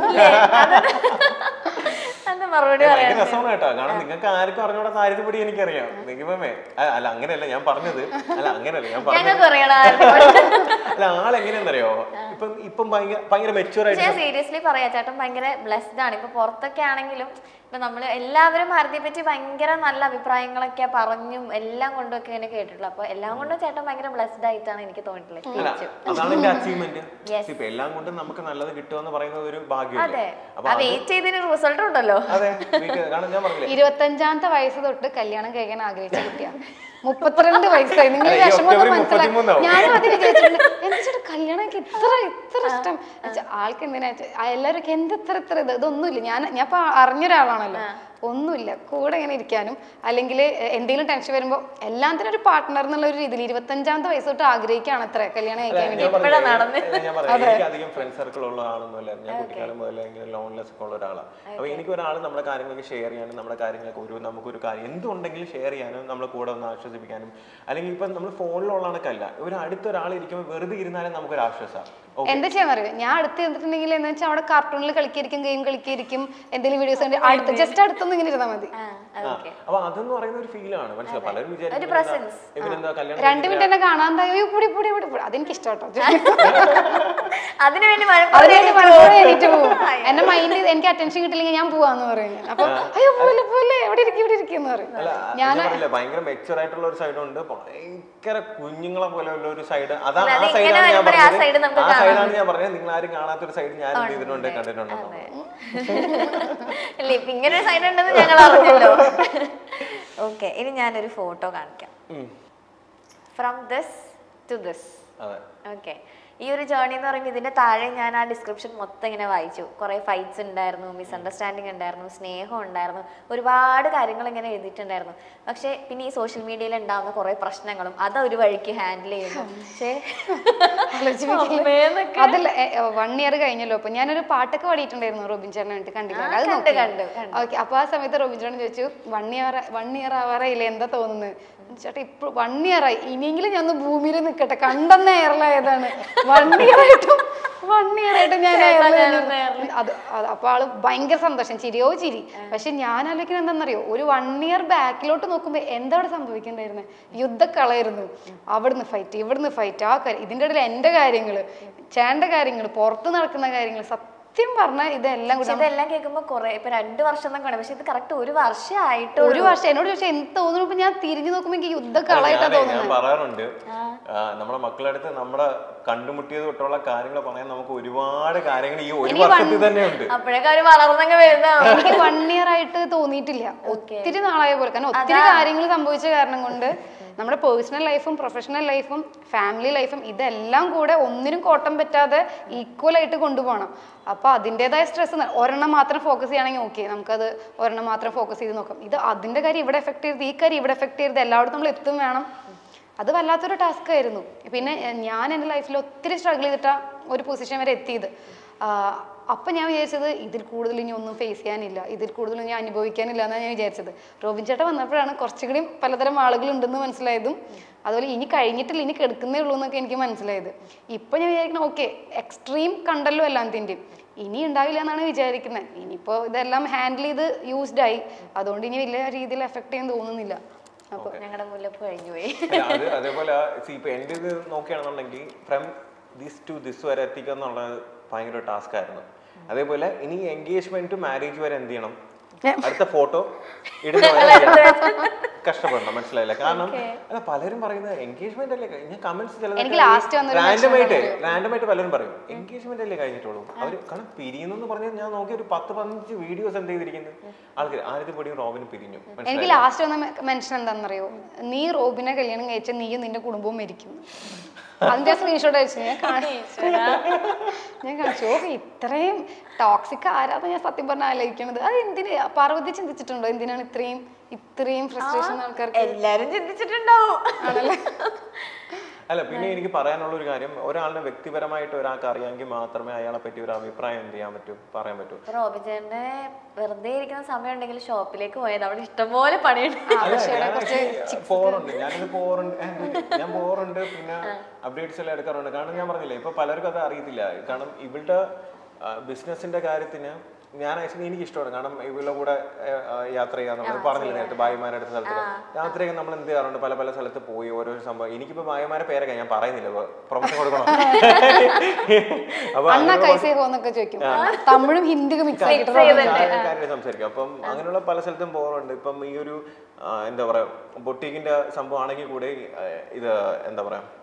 S3: അത് മറുപടി
S2: ഏ,
S3: പറയാം
S2: ഭയങ്കര രസമാണ് കേട്ടോ കാരണം നിങ്ങൾക്ക് ആർക്കും അറിഞ്ഞൂടാ കാര്യത്തെപ്പടി എനിക്കറിയാം നിഗമേ അല്ല അങ്ങനെയല്ല ഞാൻ പറഞ്ഞത് അല്ല അങ്ങനെയല്ല ഞാൻ പറഞ്ഞത്
S3: ഞങ്ങൾക്ക് അറിയണം
S2: അല്ല ആളെങ്ങനെയാണെന്നറിയോ ഇപ്പം ഇപ്പം ഭയങ്കര ഭയങ്കര മെച്ചൂർ ആയിട്ട്
S3: ഞാൻ സീരിയസ്ലി പറയാം ചേട്ടൻ ഭയങ്കര ബ്ലെസ്ഡ് ആണ് ഇപ്പൊ പുറത്തൊക്കെ ആണെങ്കിലും ഇപ്പൊ നമ്മള് എല്ലാവരും ഭാരതിയെ പറ്റി ഭയങ്കര നല്ല അഭിപ്രായങ്ങളൊക്കെ പറഞ്ഞും എല്ലാം കൊണ്ടൊക്കെ ഇങ്ങനെ കേട്ടിട്ടുള്ളൂ അപ്പൊ എല്ലാം കൊണ്ടും ചേട്ടൻ ഭയങ്കര ബ്ലെസ്ഡ് ആയിട്ടാണ് എനിക്ക് തോന്നിയിട്ടുള്ളത്
S2: അല്ല
S3: തിരിച്ചും
S2: അതാണ് എന്റെ അച്ചീവ്മെന്റ്
S3: Yes.
S2: ഇപ്പൊ എല്ലാം കൊണ്ടും നമുക്ക് നല്ലത് കിട്ടുമെന്ന് പറയുന്നത് ഒരു ഭാഗ്യമല്ലേ
S3: അതെ
S2: അപ്പൊ
S3: ആ
S2: അത്
S3: വെയിറ്റ് ചെയ്തതിന് റിസൾട്ട് ഉണ്ടല്ലോ
S2: അതെ വീട്ടിൽ കാരണം ഞാൻ പറഞ്ഞില്ലേ
S1: ഇരുപത്തഞ്ചാമത്തെ വയസ്സ് തൊട്ട് കല്യാണം കഴിക്കാൻ ആഗ്രഹിച്ച കുട്ടിയാണ് മുപ്പത്തിരണ്ട് വയസ്സായി നിങ്ങൾ
S2: അല്ല, ഈ
S1: വിഷമം
S2: ഒക്ടോബറിൽ
S1: മനസ്സിലായി
S2: മുപ്പത്തിമൂന്നാവും.
S1: ഞാനും അത് വിചാരിച്ചിട്ടുണ്ട് എന്താ ചേട്ടാ കല്യാണം എനിക്ക് ഇത്ര ഇത്ര ഇഷ്ടം എന്നുവെച്ചാ ആൾക്ക് എന്തിനാ വെച്ചാ, ആ എല്ലാവർക്കും എന്ത് ഇത്ര ഇത്ര ഇത് ഇതൊന്നുമില്ല ഞാൻ ഞാൻ ഇപ്പൊ അറിഞ്ഞൊരാളാണല്ലോ ഒന്നുമില്ല കൂടെ ഇങ്ങനെ ഇരിക്കാനും അല്ലെങ്കിൽ എന്തെങ്കിലും ടെൻഷൻ വരുമ്പോൾ എല്ലാത്തിനും ഒരു പാർട്ട്ണർ എന്നുള്ള ഒരു രീതിയിൽ ഇരുപത്തഞ്ചാമത്തെ വയസ്സ് തൊട്ട് ആഗ്രഹിക്കുകയാണ് അത്ര കല്യാണം
S2: അല്ല,
S1: കഴിക്കാൻ വേണ്ടി
S2: ഞാൻ പറഞ്ഞില്ലേ,
S3: നടന്ന്.
S2: അല്ല, ഞാൻ പറയാം എനിക്ക് അധികം ഫ്രണ്ട് സർക്കിൾ ഉള്ള ആളൊന്നുമല്ല ഞാൻ കുട്ടിക്കാലം മുതലേ ഇങ്ങനെ ലോൺലെസ് ഒക്കെ ഉള്ള ഒരാളാണ് അപ്പൊ എനിക്ക് ഒരാൾ നമ്മുടെ കാര്യങ്ങളൊക്കെ ഷെയർ ചെയ്യാനും നമ്മുടെ കാര്യങ്ങളൊക്കെ ഒരു നമുക്കൊരു കാര്യം എന്തുണ്ടെങ്കിലും ഷെയർ ചെയ്യാനും നമ്മളെ കൂടെ ഒന്ന് ആശ്വസിപ്പിക്കാനും അല്ലെങ്കിൽ ഇപ്പൊ നമ്മൾ ഫോണിലുള്ള കണക്കല്ല ഒരു അടുത്തൊരാൾ ഇരിക്കുമ്പോൾ വെറുതെ ഇരുന്നാലും നമുക്കൊരു ആശ്വാസമാണ്
S1: എന്താ ചെയ്യാൻ അറിയോ ഞാൻ അടുത്ത് ഇരുന്നിട്ടുണ്ടെങ്കിൽ എന്ന് വെച്ചാൽ അവിടെ കാർട്ടൂണിൽ കളിക്കായിരിക്കും ഗെയിം കളിക്കായിരിക്കും എന്തെങ്കിലും വീഡിയോസ് ഉണ്ട് അടുത്ത് ജസ്റ്റ് അടുത്തൊന്നും ഇങ്ങനെ ഇരുന്നാൽ മതി
S3: ആ അതൊക്കെ
S2: അപ്പൊ അതെന്ന് പറയുന്ന ഒരു ഫീലാണ് മനസ്സിലായി പലരും
S3: ഒരു
S2: വിചാരിക്കും
S3: presence.
S2: ഇവരെന്താ കല്യാണം
S1: രണ്ട് മിനിറ്റ് എന്നെ കാണാൻ അയ്യോ പൊടി പൊടി പൊടി പൊടി അതെനിക്ക് ഇഷ്ടമാട്ടോ
S3: അതിനു വേണ്ടി
S1: അത് ഞാൻ മനസ്സിലായി എണീറ്റ് പോകും എന്റെ മൈൻഡ് എനിക്ക് അറ്റൻഷൻ കിട്ടില്ലെങ്കിൽ ഞാൻ പോവാന്ന് പറയും അപ്പൊ അയ്യോ പോലെ പോലെ എവിടെ ഇരിക്കും ഇവിടെ ഇരിക്കും എന്ന് പറയും
S2: അല്ല
S1: ഞാൻ
S2: ഞാൻ പറഞ്ഞില്ലേ ഭയങ്കര മെച്ചുവർ ആയിട്ടുള്ള ഒരു സൈഡ് ഉണ്ട് ഭയങ്കര കുഞ്ഞുങ്ങളെ പോലെ ഉള്ള ഒരു സൈഡ് അതാ
S3: അല്ല,
S2: ആ
S3: അത്
S2: സൈഡാണ്
S3: ഇങ്ങനെ
S2: ഞാൻ
S3: വരുമ്പോഴേ ആ side
S2: പറഞ്ഞത്
S3: നമുക്ക്
S2: ആ
S3: കാണാൻ
S2: സൈഡാണ് ഞാൻ പറഞ്ഞത് നിങ്ങൾ ആരും കാണാത്ത ഒരു സൈഡ് ഞാൻ എന്ത് ചെയ്തിട്ടുണ്ട് കണ്ടിട്ടുണ്ടെന്ന്
S3: ഇല്ല ഇപ്പൊ ഇങ്ങനെ ഒരു സൈഡ് ഉണ്ടെന്ന് ഞങ്ങൾ അറിഞ്ഞല്ലോ ഓക്കെ ഇനി ഞാനൊരു ഫോട്ടോ കാണിക്കാം
S2: ഉം.
S3: ഫ്രം ദിസ് ടു ദിസ്
S2: അതെ
S3: ഓക്കെ ഈ ഒരു ജേർണി എന്ന് പറയുമ്പോൾ ഇതിന്റെ താഴെ ഞാൻ ആ ഡിസ്ക്രിപ്ഷൻ മൊത്തം ഇങ്ങനെ വായിച്ചു കുറെ ഫൈറ്റ്സ് ഉണ്ടായിരുന്നു മിസ്അണ്ടർസ്റ്റാൻഡിങ് ഉണ്ടായിരുന്നു സ്നേഹം ഉണ്ടായിരുന്നു ഒരുപാട് കാര്യങ്ങൾ ഇങ്ങനെ എഴുതിയിട്ടുണ്ടായിരുന്നു പക്ഷെ പിന്നെ ഈ സോഷ്യൽ മീഡിയയിൽ ഉണ്ടാവുന്ന കുറെ പ്രശ്നങ്ങളും അത് ഒരു വഴിക്ക് ഹാൻഡിൽ ചെയ്യുന്നു പക്ഷേ അമ്മേന്നൊക്കെ.
S1: അതല്ല വൺ ഇയർ കഴിഞ്ഞല്ലോ അപ്പൊ ഞാനൊരു പാട്ടൊക്കെ പാടിയിട്ടുണ്ടായിരുന്നു റോബിൻ ചേട്ടനെ വേണ്ടി കണ്ടില്ല
S3: ആ,
S1: അത്
S3: കണ്ടു,
S1: നോക്കി
S3: കണ്ടു, കണ്ടു.
S1: ഓക്കെ അപ്പൊ ആ സമയത്ത് റോബിൻ ചേട്ടൻ ചോദിച്ചു വൺ ഇയർ വൺ ഇയർ ആവാറായില്ലേ എന്താ തോന്നുന്നത് ചേട്ടാ ഇപ്പൊ വൺ ഇയർ ആയി ഇനിയെങ്കിലും ഞാൻ ഒന്ന് ഭൂമിയിൽ നിൽക്കട്ടെ കണ്ടെന്ന എയറിലായതാണ് വൺ ഇയർ ആയിട്ടും വൺ ഇയർ ആയിട്ട് ഞാൻ
S3: ചേട്ടാ,
S1: air ല്
S3: ഞാനൊന്ന്
S1: തന്നെയാണ്. അത് അത് അപ്പൊ ആള് ഭയങ്കര സന്തോഷം ചിരിയോ ചിരി പക്ഷെ ഞാൻ ആലോചിക്കുന്നത് എന്താണെന്നറിയോ ഒരു വൺ ഇയർ ബാക്കിലോട്ട് നോക്കുമ്പോ എന്താ അവിടെ സംഭവിക്കണ്ടായിരുന്നത് യുദ്ധക്കളായിരുന്നു അവിടുന്ന് ഫൈറ്റ് ഇവിടുന്ന് ഫൈറ്റ് ആ കാര്യം ഇതിന്റെ ഇടയിൽ എന്റെ കാര്യങ്ങള് ചേണ്ട കാര്യങ്ങള് പുറത്ത് നടക്കുന്ന കാര്യങ്ങൾ സത്യം പറഞ്ഞാൽ ഇതെല്ലാം കൂടി
S3: പക്ഷെ ഇതെല്ലാം കേൾക്കുമ്പോ കുറെ ഇപ്പൊ രണ്ടു വർഷം എന്നൊക്കെ ഉണ്ട് പക്ഷെ ഇത് കറക്റ്റ് ഒരു വർഷമായിട്ട്
S1: ഒരു വർഷം എന്നോട് ചോദിച്ചാൽ എന്ത് തോന്നുന്നു ഇപ്പൊ ഞാൻ തിരിഞ്ഞു നോക്കുമ്പോ എനിക്ക് യുദ്ധക്കളായിട്ടാ
S2: ഞാനേ, ഞാൻ
S1: തോന്നുന്നത്
S2: പറയാറുണ്ട് ആ, നമ്മുടെ മക്കളുടെ അടുത്ത് നമ്മുടെ കണ്ടുമുട്ടിയത് തൊട്ടുള്ള കാര്യങ്ങൾ പറയാൻ നമുക്ക് ഒരുപാട് കാര്യങ്ങൾ ഈ ഒരു വർഷത്തിൽ തന്നെ ഉണ്ട്
S3: അപ്പോഴേക്കും അവര് വളർന്നങ്ങ് വരുന്നതാണ്
S1: എനിക്ക് വൺ ഇയർ ആയിട്ട് തോന്നിയിട്ടില്ല ഒത്തിരി നാളായ പോലെ കാരണം ഒത്തിരി കാര്യങ്ങൾ സംഭവിച്ച കാരണം കൊണ്ട് നമ്മുടെ പേഴ്സണൽ ലൈഫും പ്രൊഫഷണൽ ലൈഫും ഫാമിലി ലൈഫും ഇതെല്ലാം കൂടെ ഒന്നിനും കോട്ടം പറ്റാതെ ഈക്വൽ ആയിട്ട് കൊണ്ടുപോകണം അപ്പൊ അതിൻ്റെതായ സ്ട്രെസ് ഒരെണ്ണം മാത്രം ഫോക്കസ് ചെയ്യുകയാണെങ്കിൽ ഓക്കെ നമുക്കത് ഒരെണ്ണം മാത്രം ഫോക്കസ് ചെയ്ത് നോക്കാം ഇത് അതിന്റെ കാര്യം ഇവിടെ എഫക്ട് ചെയ്ത് ഈ കാര്യം ഇവിടെ എഫക്ട് ചെയ്ത് എല്ലായിടത്തും നമ്മൾ എത്തും വേണം അത് വല്ലാത്തൊരു ടാസ്ക് ആയിരുന്നു പിന്നെ എ- ഞാൻ എൻ്റെ ലൈഫിൽ ഒത്തിരി സ്ട്രഗിൾ ചെയ്തിട്ടാ ഒരു പൊസിഷൻ വരെ എത്തിയത് ആഹ് അപ്പം ഞാൻ വിചാരിച്ചത് ഇതിൽ കൂടുതൽ ഇനി ഒന്നും ഫേസ് ചെയ്യാനില്ല ഇതിൽ കൂടുതൽ ഇനി അനുഭവിക്കാനില്ല എന്നാണ് ഞാൻ വിചാരിച്ചത് റോബിൻ ചേട്ടൻ വന്നപ്പോഴാണ് കുറച്ചുകൂടി പലതരം ആളുകൾ ഉണ്ടെന്ന് മനസ്സിലായതും അതുപോലെ ഇനി കഴിഞ്ഞിട്ടില്ല ഇനി കെടുക്കുന്നേ ഉള്ളൂ എന്നൊക്കെ എനിക്ക് മനസ്സിലായത് ഇപ്പം ഞാൻ വിചാരിക്കണം ഓക്കെ എക്സ്ട്രീം കണ്ടല്ലോ എല്ലാത്തിൻ്റെയും ഇനി ഉണ്ടാവില്ല എന്നാണ് വിചാരിക്കുന്നത് ഇനിയിപ്പോൾ ഇതെല്ലാം ഹാൻഡിൽ ചെയ്ത് യൂസ്ഡ് ആയി അതുകൊണ്ട് ഇനി വലിയ രീതിയിൽ എഫക്ട് ചെയ്യാൻ തോന്നുന്നില്ല അപ്പോൾ
S3: ഞങ്ങളുടെ മുല്ലപ്പ് കഴിഞ്ഞു പോയി
S2: അല്ല, അത് അതേപോലെ സി ഇപ്പൊ എന്റെ ഇത് നോക്കുകയാണെന്നുണ്ടെങ്കിൽ ഫ്രം ദിസ് ടു ദിസ് വരെ എത്തിക്കുക എന്നുള്ളത് ഭയങ്കര ടാസ്ക് ആയിരുന്നു അതേപോലെ ഇനി എൻഗേജ്മെന്റ് ടു മാരേജ് വരെ എന്ത് ചെയ്യണം അടുത്ത ഫോട്ടോ ഇടുന്ന വരെ എന്ത് ചെയ്യണം? കഷ്ടപ്പെടണം മനസ്സിലായില്ല കാരണം അല്ല പലരും പറയുന്നത് എൻഗേജ്മെന്റ് അല്ലേ കഴി- ഞാൻ കമന്റ്സ്
S1: എനിക്ക് last വന്നൊരു
S2: റാൻഡമായിട്ട് റാൻഡമായിട്ട് പലരും പറയും എൻഗേജ്മെന്റ് അല്ലേ കഴിഞ്ഞിട്ടുള്ളൂ അവര് കാരണം പിരിയുന്നെന്ന് പറഞ്ഞാൽ ഞാൻ നോക്കി ഒരു പത്ത് പതിനഞ്ച് വീഡിയോസ് എന്ത് ചെയ്തിരിക്കുന്നത് ആൾക്കാർ ആദ്യത്തെ പൊടിയും റോബിന് പിരിഞ്ഞു
S1: എനിക്ക്
S2: മനസ്സിലായില്ലേ?
S1: ലാസ്റ്റ് വന്ന മെൻഷൻ എന്താണെന്നറിയോ നീ റോബിനെ കല്യാണം കഴിച്ച നീയും നിന്റെ കുടുംബവും മരിക്കും അതിന്റെ സ്ക്രീൻഷോട്ട് അയച്ചു ഞാൻ കാണിച്ചു ഞാൻ കാണിച്ചു ഓ ഇത്രയും ടോക്സിക് ആരാന്ന് ഞാൻ സത്യം പറഞ്ഞ ആലോചിക്കണത് അത് എന്തിന് പാർവതി ചിന്തിച്ചിട്ടുണ്ടോ എന്തിനാണ് ഇത്രയും ഇത്രയും ഫ്രസ്ട്രേഷൻ ആൾക്കാർക്ക്
S3: എല്ലാരും ചിന്തിച്ചിട്ടുണ്ടാവും
S1: ആണല്ലേ
S2: അല്ല പിന്നെ എനിക്ക് പറയാനുള്ള ഒരു കാര്യം ഒരാളുടെ വ്യക്തിപരമായിട്ട് ഒരാൾക്ക് അറിയാമെങ്കിൽ മാത്രമേ അയാളെ പറ്റി ഒരു അഭിപ്രായം എന്ത് ചെയ്യാൻ പറ്റൂ പറയാൻ പറ്റൂ
S3: റോബിചേട്ടന് വെറുതെ ഇരിക്കുന്ന സമയം ഉണ്ടെങ്കിൽ ഷോപ്പിലേക്ക് പോയത് അവിടെ ഇഷ്ടംപോലെ പണിയുണ്ട്
S2: അല്ല, ഞാൻ actually പോറുണ്ട് ഞാനിത് പോറുണ്ട് ഏ, ഞാൻ പോറുണ്ട് പിന്നെ അപ്ഡേറ്റ്സ് എല്ലാം എടുക്കാറുണ്ട് കാരണം ഞാൻ പറഞ്ഞില്ലേ ഇപ്പൊ പലർക്കും അത് അറിയത്തില്ല കാരണം ഇവളുടെ ബിസിനസിന്റെ കാര്യത്തിന് ഞാൻ ആക്ച്വലി എനിക്ക് ഇഷ്ടമാണ് കാരണം ഇവളുടെ കൂടെ ഏ, ആ, യാത്ര ചെയ്യാൻ നമ്മൾ പറഞ്ഞില്ല നേരത്തെ ഭായിമാരുടെ അടുത്ത സ്ഥലത്ത് യാത്രയൊക്കെ നമ്മൾ എന്ത് ചെയ്യാറുണ്ട് പല പല സ്ഥലത്ത് പോയി ഓരോ സംഭവം എനിക്കിപ്പോ ഭായിമാരെ പേരൊക്കെ ഞാൻ പറയുന്നില്ല പ്രൊമോഷൻ കൊടുക്കണം അപ്പൊ
S1: അണ്ണ
S2: അങ്ങനെയുള്ള
S1: കൈസേ പോന്നൊക്കെ ചോദിക്കും തമിഴും ഹിന്ദിയും മിക്സ് ആക്കിയിട്ട്
S2: കാര്യം സംസാരിക്കാം അപ്പം അങ്ങനെയുള്ള പല സ്ഥലത്തും പോകാറുണ്ട് ഇപ്പം ഈ ഒരു ആ, എന്താ പറയാ ബൊട്ടീക്കിന്റെ സംഭവം ആണെങ്കിൽ കൂടെ ആ, ഇത് എന്താ പറയാ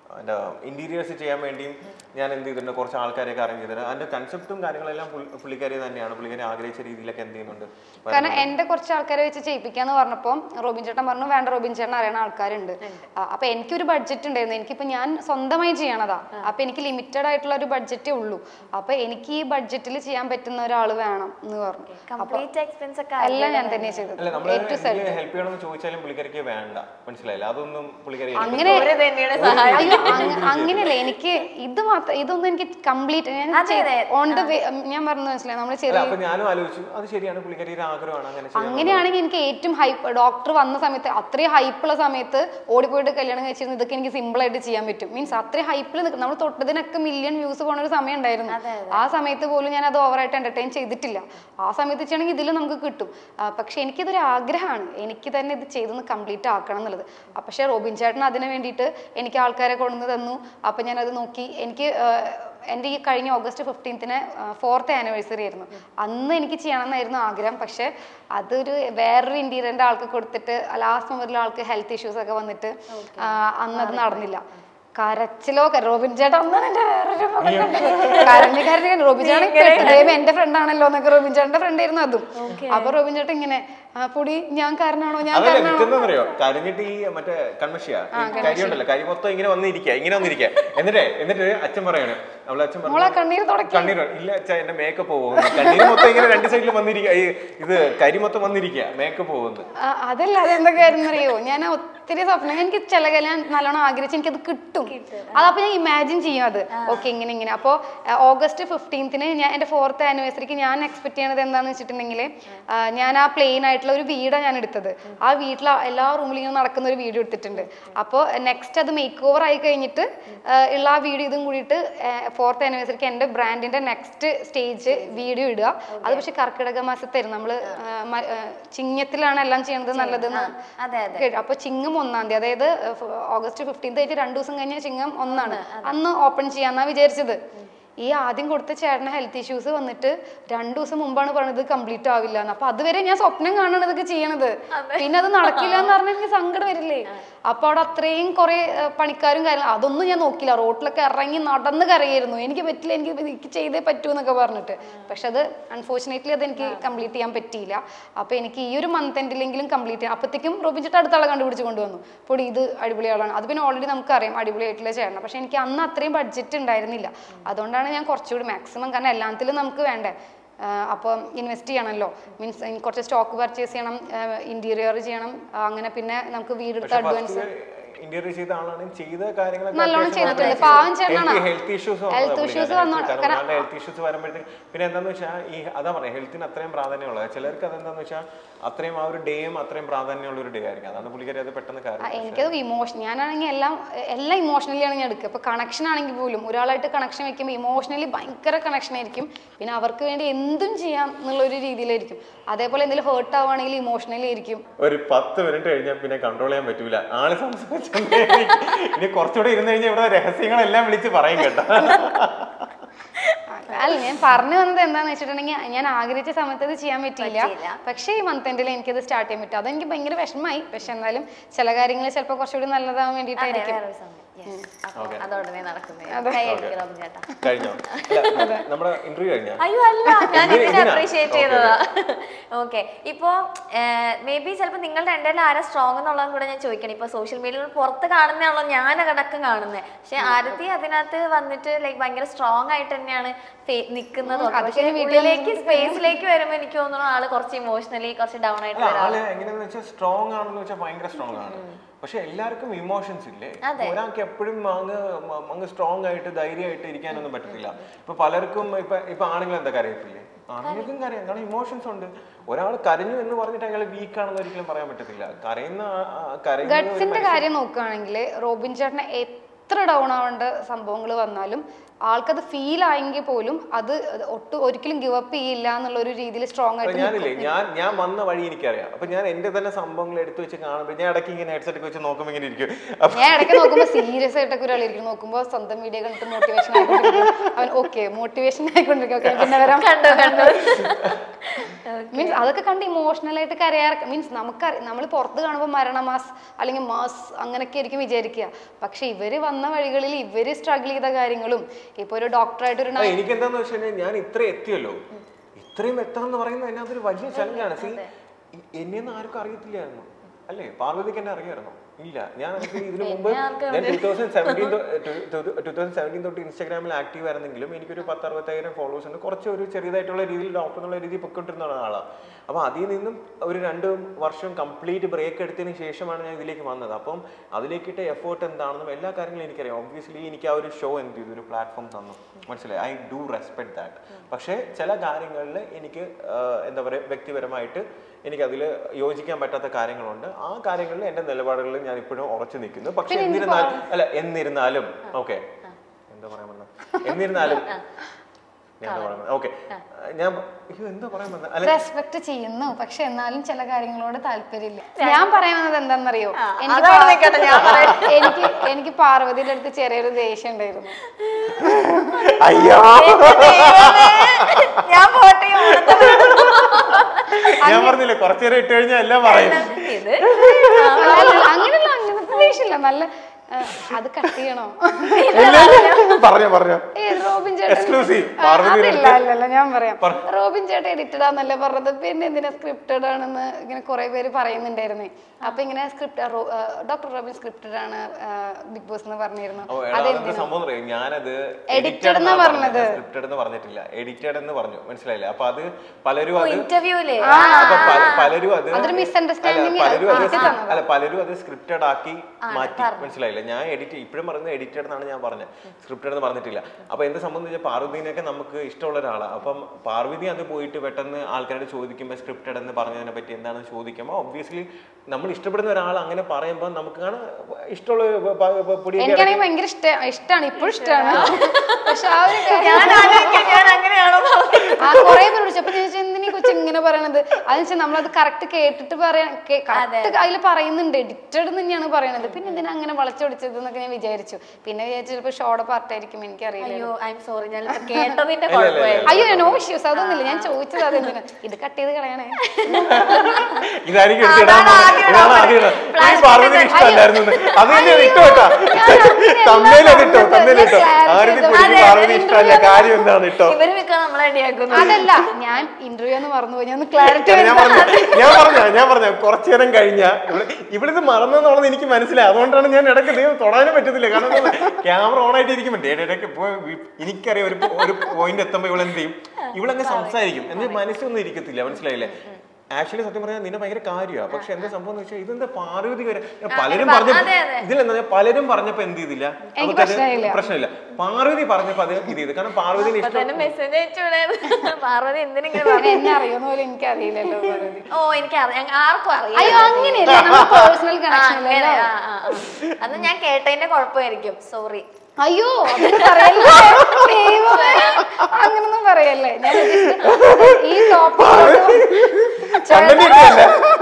S2: എൻ്റെ ഇന്റീരിയേഴ്സ് ചെയ്യാൻ വേണ്ടിയും ഞാൻ എന്ത് ചെയ്തിട്ടുണ്ട് കുറച്ച് ആൾക്കാരെയൊക്കെ അറേഞ്ച് ചെയ്തിട്ടുണ്ട് അതിന്റെ കൺസെപ്റ്റും കാര്യങ്ങളെല്ലാം പുള്ളി- പുള്ളിക്കാരി തന്നെയാണ് പുള്ളിക്കാരി ആഗ്രഹിച്ച രീതിയിലൊക്കെ എന്ത് ചെയ്യുന്നുണ്ട്
S1: കാരണം എന്റെ കുറച്ച് ആൾക്കാരെ വെച്ച് ചെയ്യിപ്പിക്കാന്ന് പറഞ്ഞപ്പോ റോബിൻ ചേട്ടൻ പറഞ്ഞു വേണ്ട റോബിൻ ചേട്ടൻ അറിയണ ആൾക്കാരുണ്ട് ആ, അപ്പൊ എനിക്കൊരു ബഡ്ജറ്റ് ഉണ്ടായിരുന്നു എനിക്കിപ്പോ ഞാൻ സ്വന്തമായി ചെയ്യണതാ അപ്പൊ എനിക്ക് ലിമിറ്റഡ് ആയിട്ടുള്ള ഒരു ബഡ്ജറ്റേ ഉള്ളൂ അപ്പൊ എനിക്ക് ഈ ബഡ്ജറ്റിൽ ചെയ്യാൻ പറ്റുന്ന ഒരാൾ വേണം എന്ന് പറഞ്ഞു
S3: കംപ്ലീറ്റ് എക്സ്പെൻസ് ഒക്കെ
S1: എല്ലാം ഞാൻ തന്നെ ചെയ്തത്
S2: അല്ല നമ്മൾ
S1: എ ടു സെഡ്
S2: ഹെൽപ്പ് ചെയ്യണമെന്ന് ചോദിച്ചാലും പുള്ളിക്കാരിക്ക് വേണ്ട മനസ്സിലായില്ല അതൊന്നും പുള്ളിക്കാരി
S1: അങ്ങനെ
S3: അവര് തന്നെയാണ് സഹായം
S1: അയ്യോ അങ്ങ- അങ്ങനെയല്ല എനിക്ക് ഇത് മാത്രം ഇതൊന്നും എനിക്ക് കംപ്ലീറ്റ് ഞാൻ
S3: അതെ, അതെ.
S1: ഓൺ ദ വേ ഞാൻ പറഞ്ഞു മനസ്സിലായി നമ്മൾ
S2: അല്ല
S1: ചെറിയ
S2: അപ്പൊ ഞാനും ആലോചിച്ചു അത് ശരിയാണ് പുള്ളിക്കാരിയുടെ ആഗ്രഹമാണ് അങ്ങനെ ചെയ്യാൻ
S1: അങ്ങനെയാണെങ്കിൽ എനിക്ക് ഏറ്റവും ഹൈപ്പ് ഡോക്ടർ വന്ന സമയത്ത് അത്രയും ഹൈപ്പുള്ള സമയത്ത് ഓടിപ്പോയിട്ട് കല്യാണം കഴിച്ചിരുന്നു ഇതൊക്കെ എനിക്ക് സിമ്പിൾ ആയിട്ട് ചെയ്യാൻ പറ്റും മീൻസ് അത്രയും ഹൈപ്പിൽ നിൽക്കും നമ്മൾ തൊട്ടതിനൊക്കെ മില്യൺ വ്യൂസ് പോണ ഒരു സമയം ഉണ്ടായിരുന്നു ആ സമയത്ത് പോലും ഞാൻ അത് ഓവറായിട്ട് എന്റർടൈൻ ചെയ്തിട്ടില്ല ആ സമയത്ത് വെച്ചാണെങ്കിൽ ഇതിൽ നമുക്ക് കിട്ടും ആ, പക്ഷെ എനിക്കിതൊരു ആഗ്രഹമാണ് എനിക്ക് തന്നെ ഇത് ചെയ്തൊന്ന് കംപ്ലീറ്റ് ആക്കണം എന്നുള്ളത് ആ, പക്ഷേ റോബിൻ ചേട്ടൻ അതിന് വേണ്ടിയിട്ട് എനിക്ക് ആൾക്കാരെ കൊണ്ടുവന്ന് തന്നു അപ്പം ഞാനത് നോക്കി എനിക്ക് ആ, എൻ്റെ ഈ കഴിഞ്ഞ ഓഗസ്റ്റ് ഫിഫ്റ്റീൻത്തിന് ഫോർത്ത് ആനിവേഴ്സറി ആയിരുന്നു അന്ന് എനിക്ക് ചെയ്യണമെന്നായിരുന്നു ആഗ്രഹം പക്ഷെ അതൊരു വേറൊരു ഇന്റീരിയറിന്റെ ആൾക്ക് കൊടുത്തിട്ട് ലാസ്റ്റ് മൊമെന്റിൽ ആൾക്ക് ഹെൽത്ത് ഇഷ്യൂസ് ഒക്കെ വന്നിട്ട് ആ, അന്ന് അത് നടന്നില്ല കരച്ചിലോ ക- റോബിൻ ചേട്ടാ ഒന്നാണ് എന്റെ വേറൊരു മുഖം കണ്ടത്. കരഞ്ഞ് കരഞ്ഞ് കരഞ്ഞ് റോബിൻ ചേട്ടൻ ദൈവം എന്റെ ഫ്രണ്ട് ആണല്ലോ എന്നൊക്കെ റോബിൻ ചേട്ടന്റെ ഫ്രണ്ട് ആയിരുന്നു അതും അപ്പൊ റോബിൻ ചേട്ടൻ ഇങ്ങനെ "ആ, പൊടി ഞാൻ കാരണമാണോ ഞാൻ
S2: അതല്ല
S1: കാരണമാണോ
S2: വിറ്റെന്നറിയോ കരഞ്ഞിട്ട് ഈ മറ്റേ കൺമഷിയ കരി ഉണ്ടല്ലോ കരി മൊത്തം ഇങ്ങനെ വന്നിരിക്കുക ഇങ്ങനെ വന്നിരിക്കുക എന്നിട്ടേ എന്നിട്ട് അച്ഛൻ പറയാണ് അവളെ അച്ഛൻ പറഞ്ഞു
S1: മോളെ കണ്ണീര് തുടക്കി
S2: കണ്ണീർ ഇല്ല അച്ഛാ എന്റെ മേക്കപ്പ് പോകുന്നു കണ്ണീര് മൊത്തം ഇങ്ങനെ രണ്ട് സൈഡിൽ വന്നിരിക്കുക ഈ ഇത് കരി മൊത്തം വന്നിരിക്കുക മേക്കപ്പ് പോകുന്നു
S1: ആ, അതല്ല അതെന്തൊക്കെയായിരുന്നു അറിയോ ഞാൻ ഒത്തിരി സ്വപ്നം എനിക്ക് ചില കാര്യം ഞാൻ നല്ലോണം ആഗ്രഹിച്ച് എനിക്കത് കിട്ടും അതപ്പോ ഞാൻ ഇമാജിൻ ചെയ്യും അത് ഓക്കെ ഇങ്ങനെ ഇങ്ങനെ അപ്പോൾ ഓഗസ്റ്റ് ഫിഫ്റ്റീൻത്തിന് ഞാൻ എൻ്റെ ഫോർത്ത് ആനിവേഴ്സറിക്ക് ഞാൻ എക്സ്പെക്ട് ചെയ്യണത് എന്താണെന്ന് വെച്ചിട്ടുണ്ടെങ്കിൽ ഞാൻ ആ പ്ലെയിൻ ആയിട്ടുള്ള ഒരു വീടാണ് ഞാൻ എടുത്തത് ആ വീട്ടിൽ എല്ലാ റൂമിലും ഇങ്ങനെ നടക്കുന്ന ഒരു വീഡിയോ എടുത്തിട്ടുണ്ട് അപ്പോൾ നെക്സ്റ്റ് അത് മേക്ക് ഓവർ ആയി കഴിഞ്ഞിട്ട് ആ, ഉള്ള ആ വീഡിയോ ഇതും കൂടിയിട്ട് ഫോർത്ത് ആനിവേഴ്സറിക്ക് എൻ്റെ ബ്രാൻഡിന്റെ നെക്സ്റ്റ് സ്റ്റേജ് വീഡിയോ ഇടുക അത് പക്ഷെ കർക്കിടക മാസത്തായിരുന്നു നമ്മൾ ചിങ്ങത്തിലാണ് എല്ലാം ചെയ്യണത് നല്ലതെന്ന്
S3: അതെ അതെ
S1: കേട്ടു. അപ്പൊ ചിങ്ങം ഒന്നാം തീയതി അതായത് ഫ് ഓഗസ്റ്റ് ഫിഫ്റ്റീൻത് ആയിട്ട് രണ്ടു ദിവസം കഴിഞ്ഞ ചിങ്ങം ഒന്നാണ് അന്ന് ഓപ്പൺ ചെയ്യാന്നാ വിചാരിച്ചത് ഈ ആദ്യം കൊടുത്ത ചേട്ടന് ഹെൽത്ത് ഇഷ്യൂസ് വന്നിട്ട് രണ്ടു ദിവസം മുമ്പാണ് പറഞ്ഞത് കംപ്ലീറ്റ് ആവില്ല എന്ന് അപ്പൊ അതുവരെ ഞാൻ സ്വപ്നം കാണണം ഇതൊക്കെ ചെയ്യണത് പിന്നെ അത് നടക്കില്ല എന്ന് പറഞ്ഞാൽ എനിക്ക് സങ്കടം വരില്ലേ അപ്പൊ അവിടെ അത്രയും കുറെ പണിക്കാരും കാര്യങ്ങളും അതൊന്നും ഞാൻ നോക്കില്ല റോട്ടിലൊക്കെ ഇറങ്ങി നടന്ന് കരയായിരുന്നു എനിക്ക് പറ്റില്ല എനിക്ക് ഇത് എനിക്ക് ചെയ്തേ പറ്റൂ എന്നൊക്കെ പറഞ്ഞിട്ട് പക്ഷെ അത് അൺഫോർച്ചുനേറ്റ്ലി അത് എനിക്ക് കംപ്ലീറ്റ് ചെയ്യാൻ പറ്റിയില്ല അപ്പൊ എനിക്ക് ഈ ഒരു മന്ത് എൻഡിലെങ്കിലും കംപ്ലീറ്റ് ചെയ്യാം അപ്പത്തേക്കും റോബിൻ ചേട്ടൻ അടുത്ത ആളെ കണ്ടുപിടിച്ച് കൊണ്ടുവന്നു പൊടി ഇത് അടിപൊളി ആളാണ് അത് പിന്നെ ഓൾറെഡി നമുക്കറിയാം അടിപൊളിയായിട്ടുള്ള ചേട്ടൻ പക്ഷെ എനിക്ക് അന്ന് അത്രയും ബഡ്ജറ്റ് ഉണ്ടായിരുന്നില്ല അതുകൊണ്ടാണ് ഞാൻ കുറച്ചുകൂടി മാക്സിമം കാരണം എല്ലാത്തിലും നമുക്ക് വേണ്ടേ അപ്പോൾ ഇൻവെസ്റ്റ് ചെയ്യണമല്ലോ മീൻസ് കുറച്ച് സ്റ്റോക്ക് പർച്ചേസ് ചെയ്യണം ഇന്റീരിയർ ചെയ്യണം ആ, അങ്ങനെ പിന്നെ നമുക്ക് വീടെടുത്ത് അഡ്വാൻസ്
S2: ഇന്റർവ്യൂ ചെയ്ത ആളാണ് ചെയ്ത കാര്യങ്ങളൊക്കെ
S1: നല്ലോണം ചെയ്തിട്ടുണ്ട്. പാവം ചേട്ടനാണ്.
S2: ഹെൽത്ത് ഇഷ്യൂസ്
S1: Health issues വന്നു. കാരണം-
S2: ഹെൽത്ത് ഇഷ്യൂസ് വരുമ്പോഴത്തേക്ക് പിന്നെ എന്താന്ന് വെച്ചാൽ ഈ അതാ പറയാം ഹെൽത്തിന് അത്രയും പ്രാധാന്യമുള്ളത് ചിലർക്ക് അതെന്താന്ന് വെച്ചാൽ അത്രയും ആ ഒരു ഡേയും അത്രയും പ്രാധാന്യമുള്ള ഒരു ഡേ ആയിരിക്കും അതാണ് പുള്ളിക്കാരി അത് പെട്ടെന്ന്
S1: ആ,
S2: കാര്യം
S1: എനിക്കത് ഇമോഷൻ ഞാനാണെങ്കിൽ എല്ലാം എല്ലാം ഇമോഷണലി ആണ് ഞാൻ എടുക്കുക ഇപ്പൊ കണക്ഷൻ ആണെങ്കിൽ പോലും ഒരാളായിട്ട് കണക്ഷൻ വെക്കുമ്പോൾ ഇമോഷണലി ഭയങ്കര കണക്ഷൻ ആയിരിക്കും പിന്നെ അവർക്ക് വേണ്ടി എന്തും ചെയ്യാം എന്നുള്ള ഒരു രീതിയിലായിരിക്കും അതേപോലെ എന്തെങ്കിലും ഹേർട്ട് ആവുകയാണെങ്കിൽ ഇമോഷണലി ആയിരിക്കും
S2: ഒരു പത്ത് മിനിറ്റ് കഴിഞ്ഞാൽ പിന്നെ കൺട്രോൾ ചെയ്യാൻ പറ്റൂല ആള് സംസാരിച്ചു ഇനി കുറച്ചുകൂടെ ഇരുന്ന് കഴിഞ്ഞാൽ ഇവിടെ രഹസ്യങ്ങളെല്ലാം വിളിച്ച് പറയും കേട്ടോ
S1: അല്ല ഞാൻ പറഞ്ഞു വന്നത് എന്താന്ന് വെച്ചിട്ടുണ്ടെങ്കിൽ ഞാൻ ആഗ്രഹിച്ച സമയത്ത് അത് ചെയ്യാൻ പറ്റിയില്ല
S3: പറ്റിയില്ല.
S1: പക്ഷേ ഈ മന്ത് എൻഡിൽ എനിക്കത് സ്റ്റാർട്ട് ചെയ്യാൻ പറ്റും അതെനിക്ക് ഭയങ്കര വിഷമമായി പക്ഷെ എന്നാലും ചില കാര്യങ്ങൾ ചിലപ്പോൾ കുറച്ചുകൂടി നല്ലതാവാൻ
S3: അതെ
S1: വേണ്ടിയിട്ടായിരിക്കും
S3: വേറൊരു സമയം Yes. അപ്പൊ അതോടനെ നടക്കുന്നത് കൈ അടിക്ക് റോബിൻ ചേട്ടാ
S2: കഴിഞ്ഞോ അല്ല, നമ്മുടെ ഇന്റർവ്യൂ കഴിഞ്ഞ
S3: അയ്യോ അല്ല ഞാൻ
S2: എന്തിനാ?
S3: ഇതിനെ അപ്രീഷിയേറ്റ്
S2: Okay,
S3: ചെയ്തതാ ഓക്കെ ഇപ്പോ മേ ബി ചിലപ്പോൾ നിങ്ങൾ രണ്ടുപേരും ആരാ സ്ട്രോങ് എന്നുള്ളതും കൂടെ ഞാൻ ചോദിക്കണം ഇപ്പൊ സോഷ്യൽ മീഡിയയിൽ പുറത്ത് കാണുന്നതാണല്ലോ ഞാൻ അടക്കം കാണുന്നത് പക്ഷെ ആരതി അതിനകത്ത് വന്നിട്ട് ലൈക്ക് ഭയങ്കര സ്ട്രോങ് ആയിട്ട് തന്നെയാണ് നിൽക്കുന്നത്
S1: അതൊക്കെ
S3: പക്ഷെ
S1: ഞാൻ വീട്ടിൽ
S3: ഉള്ളിലേക്ക് സ്പേസിലേക്ക് വരുമ്പോൾ എനിക്ക് തോന്നുന്നു ആള് കുറച്ച് ഇമോഷണലി കുറച്ച് ഡൗൺ ആയിട്ട്
S2: അല്ല
S3: വരാം
S2: ആള് എങ്ങനെയാന്ന് വെച്ചാൽ സ്ട്രോങ് ആണെന്ന് വെച്ചാൽ ഭയങ്കര സ്ട്രോങ് ആണ് പക്ഷെ എല്ലാവർക്കും ഇമോഷൻസ് ഇല്ലേ ഒരാൾക്ക് എപ്പോഴും അങ്ങ് മ- അങ്ങ് സ്ട്രോങ് ആയിട്ട് ധൈര്യമായിട്ട് ഇരിക്കാനൊന്നും പറ്റത്തില്ല ഇപ്പൊ പലർക്കും ഇപ്പൊ ഇപ്പൊ ആണുങ്ങൾ എന്താ കരയത്തില്ലേ ആണുങ്ങൾക്കും കരയാം കാരണം ഇമോഷൻസ് ഉണ്ട് ഒരാൾ കരഞ്ഞു എന്ന് പറഞ്ഞിട്ട് അയാൾ വീക്ക് ആണെന്ന് ഒരിക്കലും പറയാൻ പറ്റത്തില്ല കരയുന്ന ആ- ആ കരയുന്നത് ഒരു
S1: ഗഡ്സിന്റെ കാര്യം നോക്കുകയാണെങ്കിൽ റോബിൻ ചേട്ടനെ എത്ര ഡൗൺ ആവേണ്ട സംഭവങ്ങൾ വന്നാലും ആൾക്കത് ഫീൽ ആയെങ്കിൽ പോലും അത് ഒട്ടും ഒരിക്കലും ഗിവ് അപ്പ് ചെയ്യില്ല എന്നുള്ള ഒരു രീതിയിൽ സ്ട്രോങ്
S2: അപ്പൊ
S1: ആയിട്ട്
S2: ഞാനില്ലേ ഞാൻ ഞാൻ വന്ന വഴി എനിക്കറിയാം അപ്പൊ ഞാൻ എന്റെ തന്നെ സംഭവങ്ങൾ എടുത്തു വെച്ച് കാണുമ്പോൾ ഞാൻ ഇടയ്ക്ക് ഇങ്ങനെ ഹെഡ്സെറ്റ് ഒക്കെ വെച്ച് നോക്കുമ്പോൾ ഇങ്ങനെ ഇരിക്കും അപ്പൊ
S1: ഞാൻ ഇടയ്ക്ക് നോക്കുമ്പോൾ സീരിയസ് ആയിട്ടൊക്കെ ഒരാളിരിക്കും നോക്കുമ്പോൾ സ്വന്തം വീഡിയോ കണ്ടിട്ട് മോട്ടിവേഷൻ ആയിക്കൊണ്ടിരിക്കും അവൻ ഓക്കെ മോട്ടിവേഷൻ ആയിക്കൊണ്ടിരിക്കും ഓക്കെ പിന്നെ വരാം
S3: കണ്ടു കണ്ടു
S1: മീൻസ് അതൊക്കെ കണ്ട് ഇമോഷണൽ ആയിട്ട് കരയാറ് മീൻസ് നമുക്ക് നമ്മൾ പുറത്ത് കാണുമ്പോൾ മരണമാസ് അല്ലെങ്കിൽ മാസ് അങ്ങനെയൊക്കെ ആയിരിക്കും വിചാരിക്കുക പക്ഷെ ഇവര് വന്ന് വന്ന വഴികളിൽ ഇവര് സ്ട്രഗിൾ ചെയ്ത കാര്യങ്ങളും ഇപ്പൊ ഒരു ഡോക്ടറായിട്ട് ഒരു
S2: അല്ല, എനിക്ക് എന്താന്ന് വെച്ച് കഴിഞ്ഞാൽ ഞാൻ ഇത്ര എത്തിയല്ലോ ഇത്രയും എത്തണം എന്ന് പറയുന്നത് എന്നെ അതൊരു വലിയ ചലഞ്ചാണ് സി എന്നെയൊന്നും ആർക്കും അറിയത്തില്ലായിരുന്നു അല്ലേ പാർവതിക്ക് എന്നെ അറിയാമായിരുന്നു ഇല്ല ഞാൻ actually ഇതിനു മുമ്പ് ഞാൻ two thousand seventeen two thousand seventeen തൊട്ട് ഇൻസ്റ്റാഗ്രാമിൽ ആക്റ്റീവ് ആയിരുന്നെങ്കിലും എനിക്കൊരു പത്ത് അറുപത്തായിരം ഫോളോവേഴ്സ് ഉണ്ട് കുറച്ച് ഒരു ചെറിയതായിട്ടുള്ള രീതിയിൽ ഡോക്ടർ എന്നുള്ള രീതിയിൽ പൊയ്ക്കൊണ്ടിരുന്ന ആളാണ് അപ്പോൾ അതിൽ നിന്നും ഒരു രണ്ട് വർഷം കംപ്ലീറ്റ് ബ്രേക്ക് എടുത്തതിന് ശേഷമാണ് ഞാൻ ഇതിലേക്ക് വന്നത് അപ്പം അതിലേക്കിട്ട എഫേർട്ട് എന്താണെന്നും എല്ലാ കാര്യങ്ങളും എനിക്കറിയാം ഒബ്വിയസ്ലി എനിക്ക് ആ ഒരു ഷോ എന്ത് ചെയ്തു ഒരു പ്ലാറ്റ്ഫോം തന്നു മനസ്സിലായി ഐ ഡു റെസ്പെക്ട് ദാറ്റ് പക്ഷേ ചില കാര്യങ്ങളിൽ എനിക്ക് ആഹ്, എന്താ പറയുക വ്യക്തിപരമായിട്ട് എനിക്കതിൽ യോജിക്കാൻ പറ്റാത്ത കാര്യങ്ങളുണ്ട് ആ കാര്യങ്ങളിൽ എൻ്റെ നിലപാടുകളിൽ ഞാൻ ഇപ്പോഴും ഉറച്ചു നിൽക്കുന്നു പക്ഷെ എന്നിരുന്നാലും അല്ല എന്നിരുന്നാലും ഓക്കെ എന്താ പറയാൻ വന്ന എന്നിരുന്നാലും ഞാൻ എന്താ പറയാൻ ഓക്കെ ഞാൻ അയ്യോ എന്താ പറയാൻ വന്ന അല്ല
S1: റെസ്പെക്ട് ചെയ്യുന്നു പക്ഷെ എന്നാലും ചില കാര്യങ്ങളോട് താല്പര്യമില്ല ഞാൻ പറയാൻ വന്നത് എന്താണെന്നറിയോ എനിക്ക്
S3: അതവിടെ
S1: പാ-
S3: നിൽക്കട്ടെ, ഞാൻ
S1: എനിക്ക് എനിക്ക് പാർവതിയുടെ അടുത്ത് ചെറിയൊരു ദേഷ്യം ഉണ്ടായിരുന്നു
S2: അയ്യോ
S3: ഞാൻ പോട്ടെ ഈ ഓണത്തിന്.
S2: ഞാൻ പറഞ്ഞില്ലേ കുറച്ചേരം ഇട്ട് കഴിഞ്ഞാൽ എല്ലാം പറയും
S3: ഇത്
S1: അല്ല, അല്ല, അങ്ങനെയല്ല അങ്ങനത്തെ ദേഷ്യമില്ല നല്ല ആ, അത് കട്ട് ചെയ്യണോ
S2: പറഞ്ഞോ പറഞ്ഞോ
S1: ഏ റോബിൻ ചേട്ടൻ
S2: Exclusive.
S1: ആ,
S2: പാർവതിയുടെ
S1: അതില്ല അല്ലല്ല ഞാൻ പറയാം റോബിൻ ചേട്ടൻ എഡിറ്റഡ് ആന്നല്ലേ പറഞ്ഞത് പിന്നെ എന്തിനാ സ്ക്രിപ്റ്റഡ് ആണെന്ന് ഇങ്ങനെ കുറെ പേര് പറയുന്നുണ്ടായിരുന്നേ അപ്പൊ ഇങ്ങനെ സ്ക്രിപ്റ്റ് ഡോക്ടർ റോബിൻ സ്ക്രിപ്റ്റഡ് ആണ് ബിഗ് ബോസ് എന്ന് പറഞ്ഞിരുന്നു
S2: ഓ, എടാ, അതെന്താ സംഭവം അറിയോ ഞാനത്
S1: Edited എന്നാ പറഞ്ഞത്.
S2: സ്ക്രിപ്റ്റഡ് എന്ന് പറഞ്ഞിട്ടില്ല എഡിറ്റഡ് എന്ന് പറഞ്ഞു മനസ്സിലായില്ല അപ്പൊ അത് പലരും അത്
S3: ഇന്റർവ്യൂല്
S2: ആ, അപ്പൊ പല- പലരും അത്
S1: അതൊരു misunderstanding
S2: അല്ല, പലരും അത്
S1: ആക്കി
S2: സ്ക്രിപ്റ്റ്- അല്ല പലരും അത് സ്ക്രിപ്റ്റഡ് ആക്കി മാറ്റി മനസ്സിലായില്ല ഞാൻ എഡിറ്റ് ഇപ്പോഴും പറയുന്നത് എഡിറ്റഡ് എന്നാണ് ഞാൻ പറഞ്ഞത് സ്ക്രിപ്റ്റഡ് എന്ന് പറഞ്ഞിട്ടില്ല അപ്പൊ എന്റെ സംബന്ധിച്ച് പാർവതിനെയൊക്കെ നമുക്ക് ഇഷ്ടമുള്ള ഒരാളാണ് അപ്പം പാർവതി അത് പോയിട്ട് പെട്ടെന്ന് ആൾക്കാരോട് ചോദിക്കുമ്പോൾ സ്ക്രിപ്റ്റഡ് എന്ന് പറഞ്ഞതിനെ പറ്റി എന്താണെന്ന് ചോദിക്കുമ്പോൾ ഒബ്വിയസ്ലി നമ്മൾ ഇഷ്ടപ്പെടുന്ന ഒരാൾ അങ്ങനെ പറയുമ്പോൾ നമുക്ക് കാണാൻ ഇഷ്ടമുള്ള പ- പ- പൊടിയൊക്കെ
S1: എനിക്കാണെങ്കിൽ ഭയങ്കര ഇഷ്ട ഇഷ്ടമാണ് ഇപ്പോഴും ഇഷ്ടമാണ് പക്ഷെ ആ ഒരു കാര്യം
S3: ഞാൻ ആലോചിക്കാൻ ഞാൻ അങ്ങനെയാണോ
S1: ആ കുറെ പേര് വിളിച്ചു അപ്പൊ ഞാൻ ചോദിച്ചു, എന്തിനാ ഈ കൊച്ചു ഇങ്ങനെ പറയണത് അതെന്ന് വെച്ചാൽ നമ്മളത് കറക്റ്റ് കേട്ടിട്ട് പറയാൻ കറക്റ്റ് അതിൽ പറയുന്നുണ്ട് എഡിറ്റഡ് തന്നെയാണ് പറയണത് പിന്നെ എന്തിനാ അങ്ങനെ വളച്ചൊടിച്ചത് എന്നൊക്കെ ഞാൻ വിചാരിച്ചു പിന്നെ വിചാരിച്ചു ചിലപ്പോൾ ഷോടെ പാർട്ടായിരിക്കും എനിക്കറിയില്ല
S3: അയ്യോ ഐ എം സോറി ഞാൻ കേട്ടതിന്റെ
S2: ഇല്ല, ഇല്ല,
S3: കുഴപ്പമായിരുന്നു
S1: അയ്യോ നോ ഇഷ്യൂസ് അതൊന്നുമില്ല ഞാൻ ചോദിച്ചത് അതെന്തിനാ ഇത് കട്ട് ചെയ്ത് കളയണേ
S2: ഇതായിരിക്കും
S3: അതാണ്
S2: ഇടാൻ പോകുന്നത്.
S3: ആദ്യം
S2: ഇതാണ്
S3: ഇടാൻ
S2: ആദ്യം ഇടാൻ.
S3: Flash
S2: ഈ പാർവതിക്ക്
S3: back
S2: ഇഷ്ടമല്ലായിരുന്നു എന്ന്. അത് തന്നെ
S1: അയ്യോ,
S2: ഇട്ടോ കേട്ടാ
S1: ഞാൻ അങ്ങനെയല്ല
S2: തമ്മേലത് ഇട്ടോ
S1: പറഞ്ഞത്.
S2: തമ്മേലിട്ടോ
S1: ഞാൻ
S2: ആരതി
S1: clarity
S2: പൊടിക്ക്
S3: അതെ,
S2: പാർവതി
S3: അതെ,
S2: ഇഷ്ടമല്ല കാര്യം എന്താണ് ഇട്ടോ
S3: ഇവര് മിക്ക നമ്മളെ അടിയാക്കുന്നു
S1: അതല്ല ഞാൻ ഇന്റർവ്യൂ എന്ന് മറന്നുപോയി ഞാൻ ക്ലാരിറ്റി
S2: ഞാൻ പറഞ്ഞു ഞാൻ പറഞ്ഞ ഞാൻ പറഞ്ഞ കുറച്ചു നേരം കഴിഞ്ഞ ഇവിടെ ഇവിടുന്ന് മറന്നെന്നുള്ളത് എനിക്ക് മനസ്സിലായി അതുകൊണ്ടാണ് ഞാൻ ഇടയ്ക്ക് ദൈവം തൊടാനും പറ്റത്തില്ല കാരണം ക്യാമറ ഓൺ ആയിട്ട് ഇരിക്കുമ്പോൾ ഇടയ്ക്ക് ഇപ്പൊ വി- എനിക്കറിയാം ഒരു ഒരു പോയിന്റ് എത്തുമ്പോൾ ഇവളെന്ത് ചെയ്യും ഇവളങ്ങ് സംസാരിക്കും എന്റെ മനസ്സൊന്നും ഇരിക്കത്തില്ല മനസ്സിലായില്ലേ ആക്ച്വലി സത്യം പറഞ്ഞാൽ നിന്നെ ഭയങ്കര കാര്യമാണ് പക്ഷെ എന്താ സംഭവം എന്ന് വെച്ചാൽ ഇതെന്താ പാർവതി വരെ ഞാൻ പലരും പറഞ്ഞ
S3: അതെ, അതെ.
S2: ഇതിലെന്താ ഞാൻ പലരും പറഞ്ഞപ്പോ എന്ത് ചെയ്തില്ല നമുക്കത്
S1: പ്രശ്നമില്ല.
S2: പ്രശ്നമില്ല പാർവതി പറഞ്ഞപ്പോ അത് ഇത് ചെയ്തു കാരണം പാർവതിന്
S3: അപ്പൊ
S2: ഇഷ്ടം
S3: തന്നെ മെസ്സേജ് അയച്ചുവിടായിരുന്നു പാർവതി എന്തിനെങ്കിലും പറഞ്ഞു
S1: എന്നെ അറിയുന്ന പോലെ എനിക്ക് അറിയില്ലല്ലോ പാർവതി.
S3: ഓ എനിക്ക് അറിയാം ആർക്കും അറിയാം
S1: അയ്യോ അങ്ങനെയല്ല നമ്മൾ പേഴ്സണൽ
S3: ആ,
S1: കണക്ഷൻ
S3: അങ്ങനെ, ആ, ആ, ആ. അത് ഞാൻ കേട്ടതിന്റെ കുഴപ്പമായിരിക്കും സോറി
S1: അയ്യോ അങ്ങനെ പറയല്ലേ ദൈവമേ. അങ്ങനൊന്നും പറയല്ലേ ഞാൻ just ഈ ടോപ്പിക്കിലോട്ട്
S2: കണ്ടന്റ് കിട്ടിയല്ലേ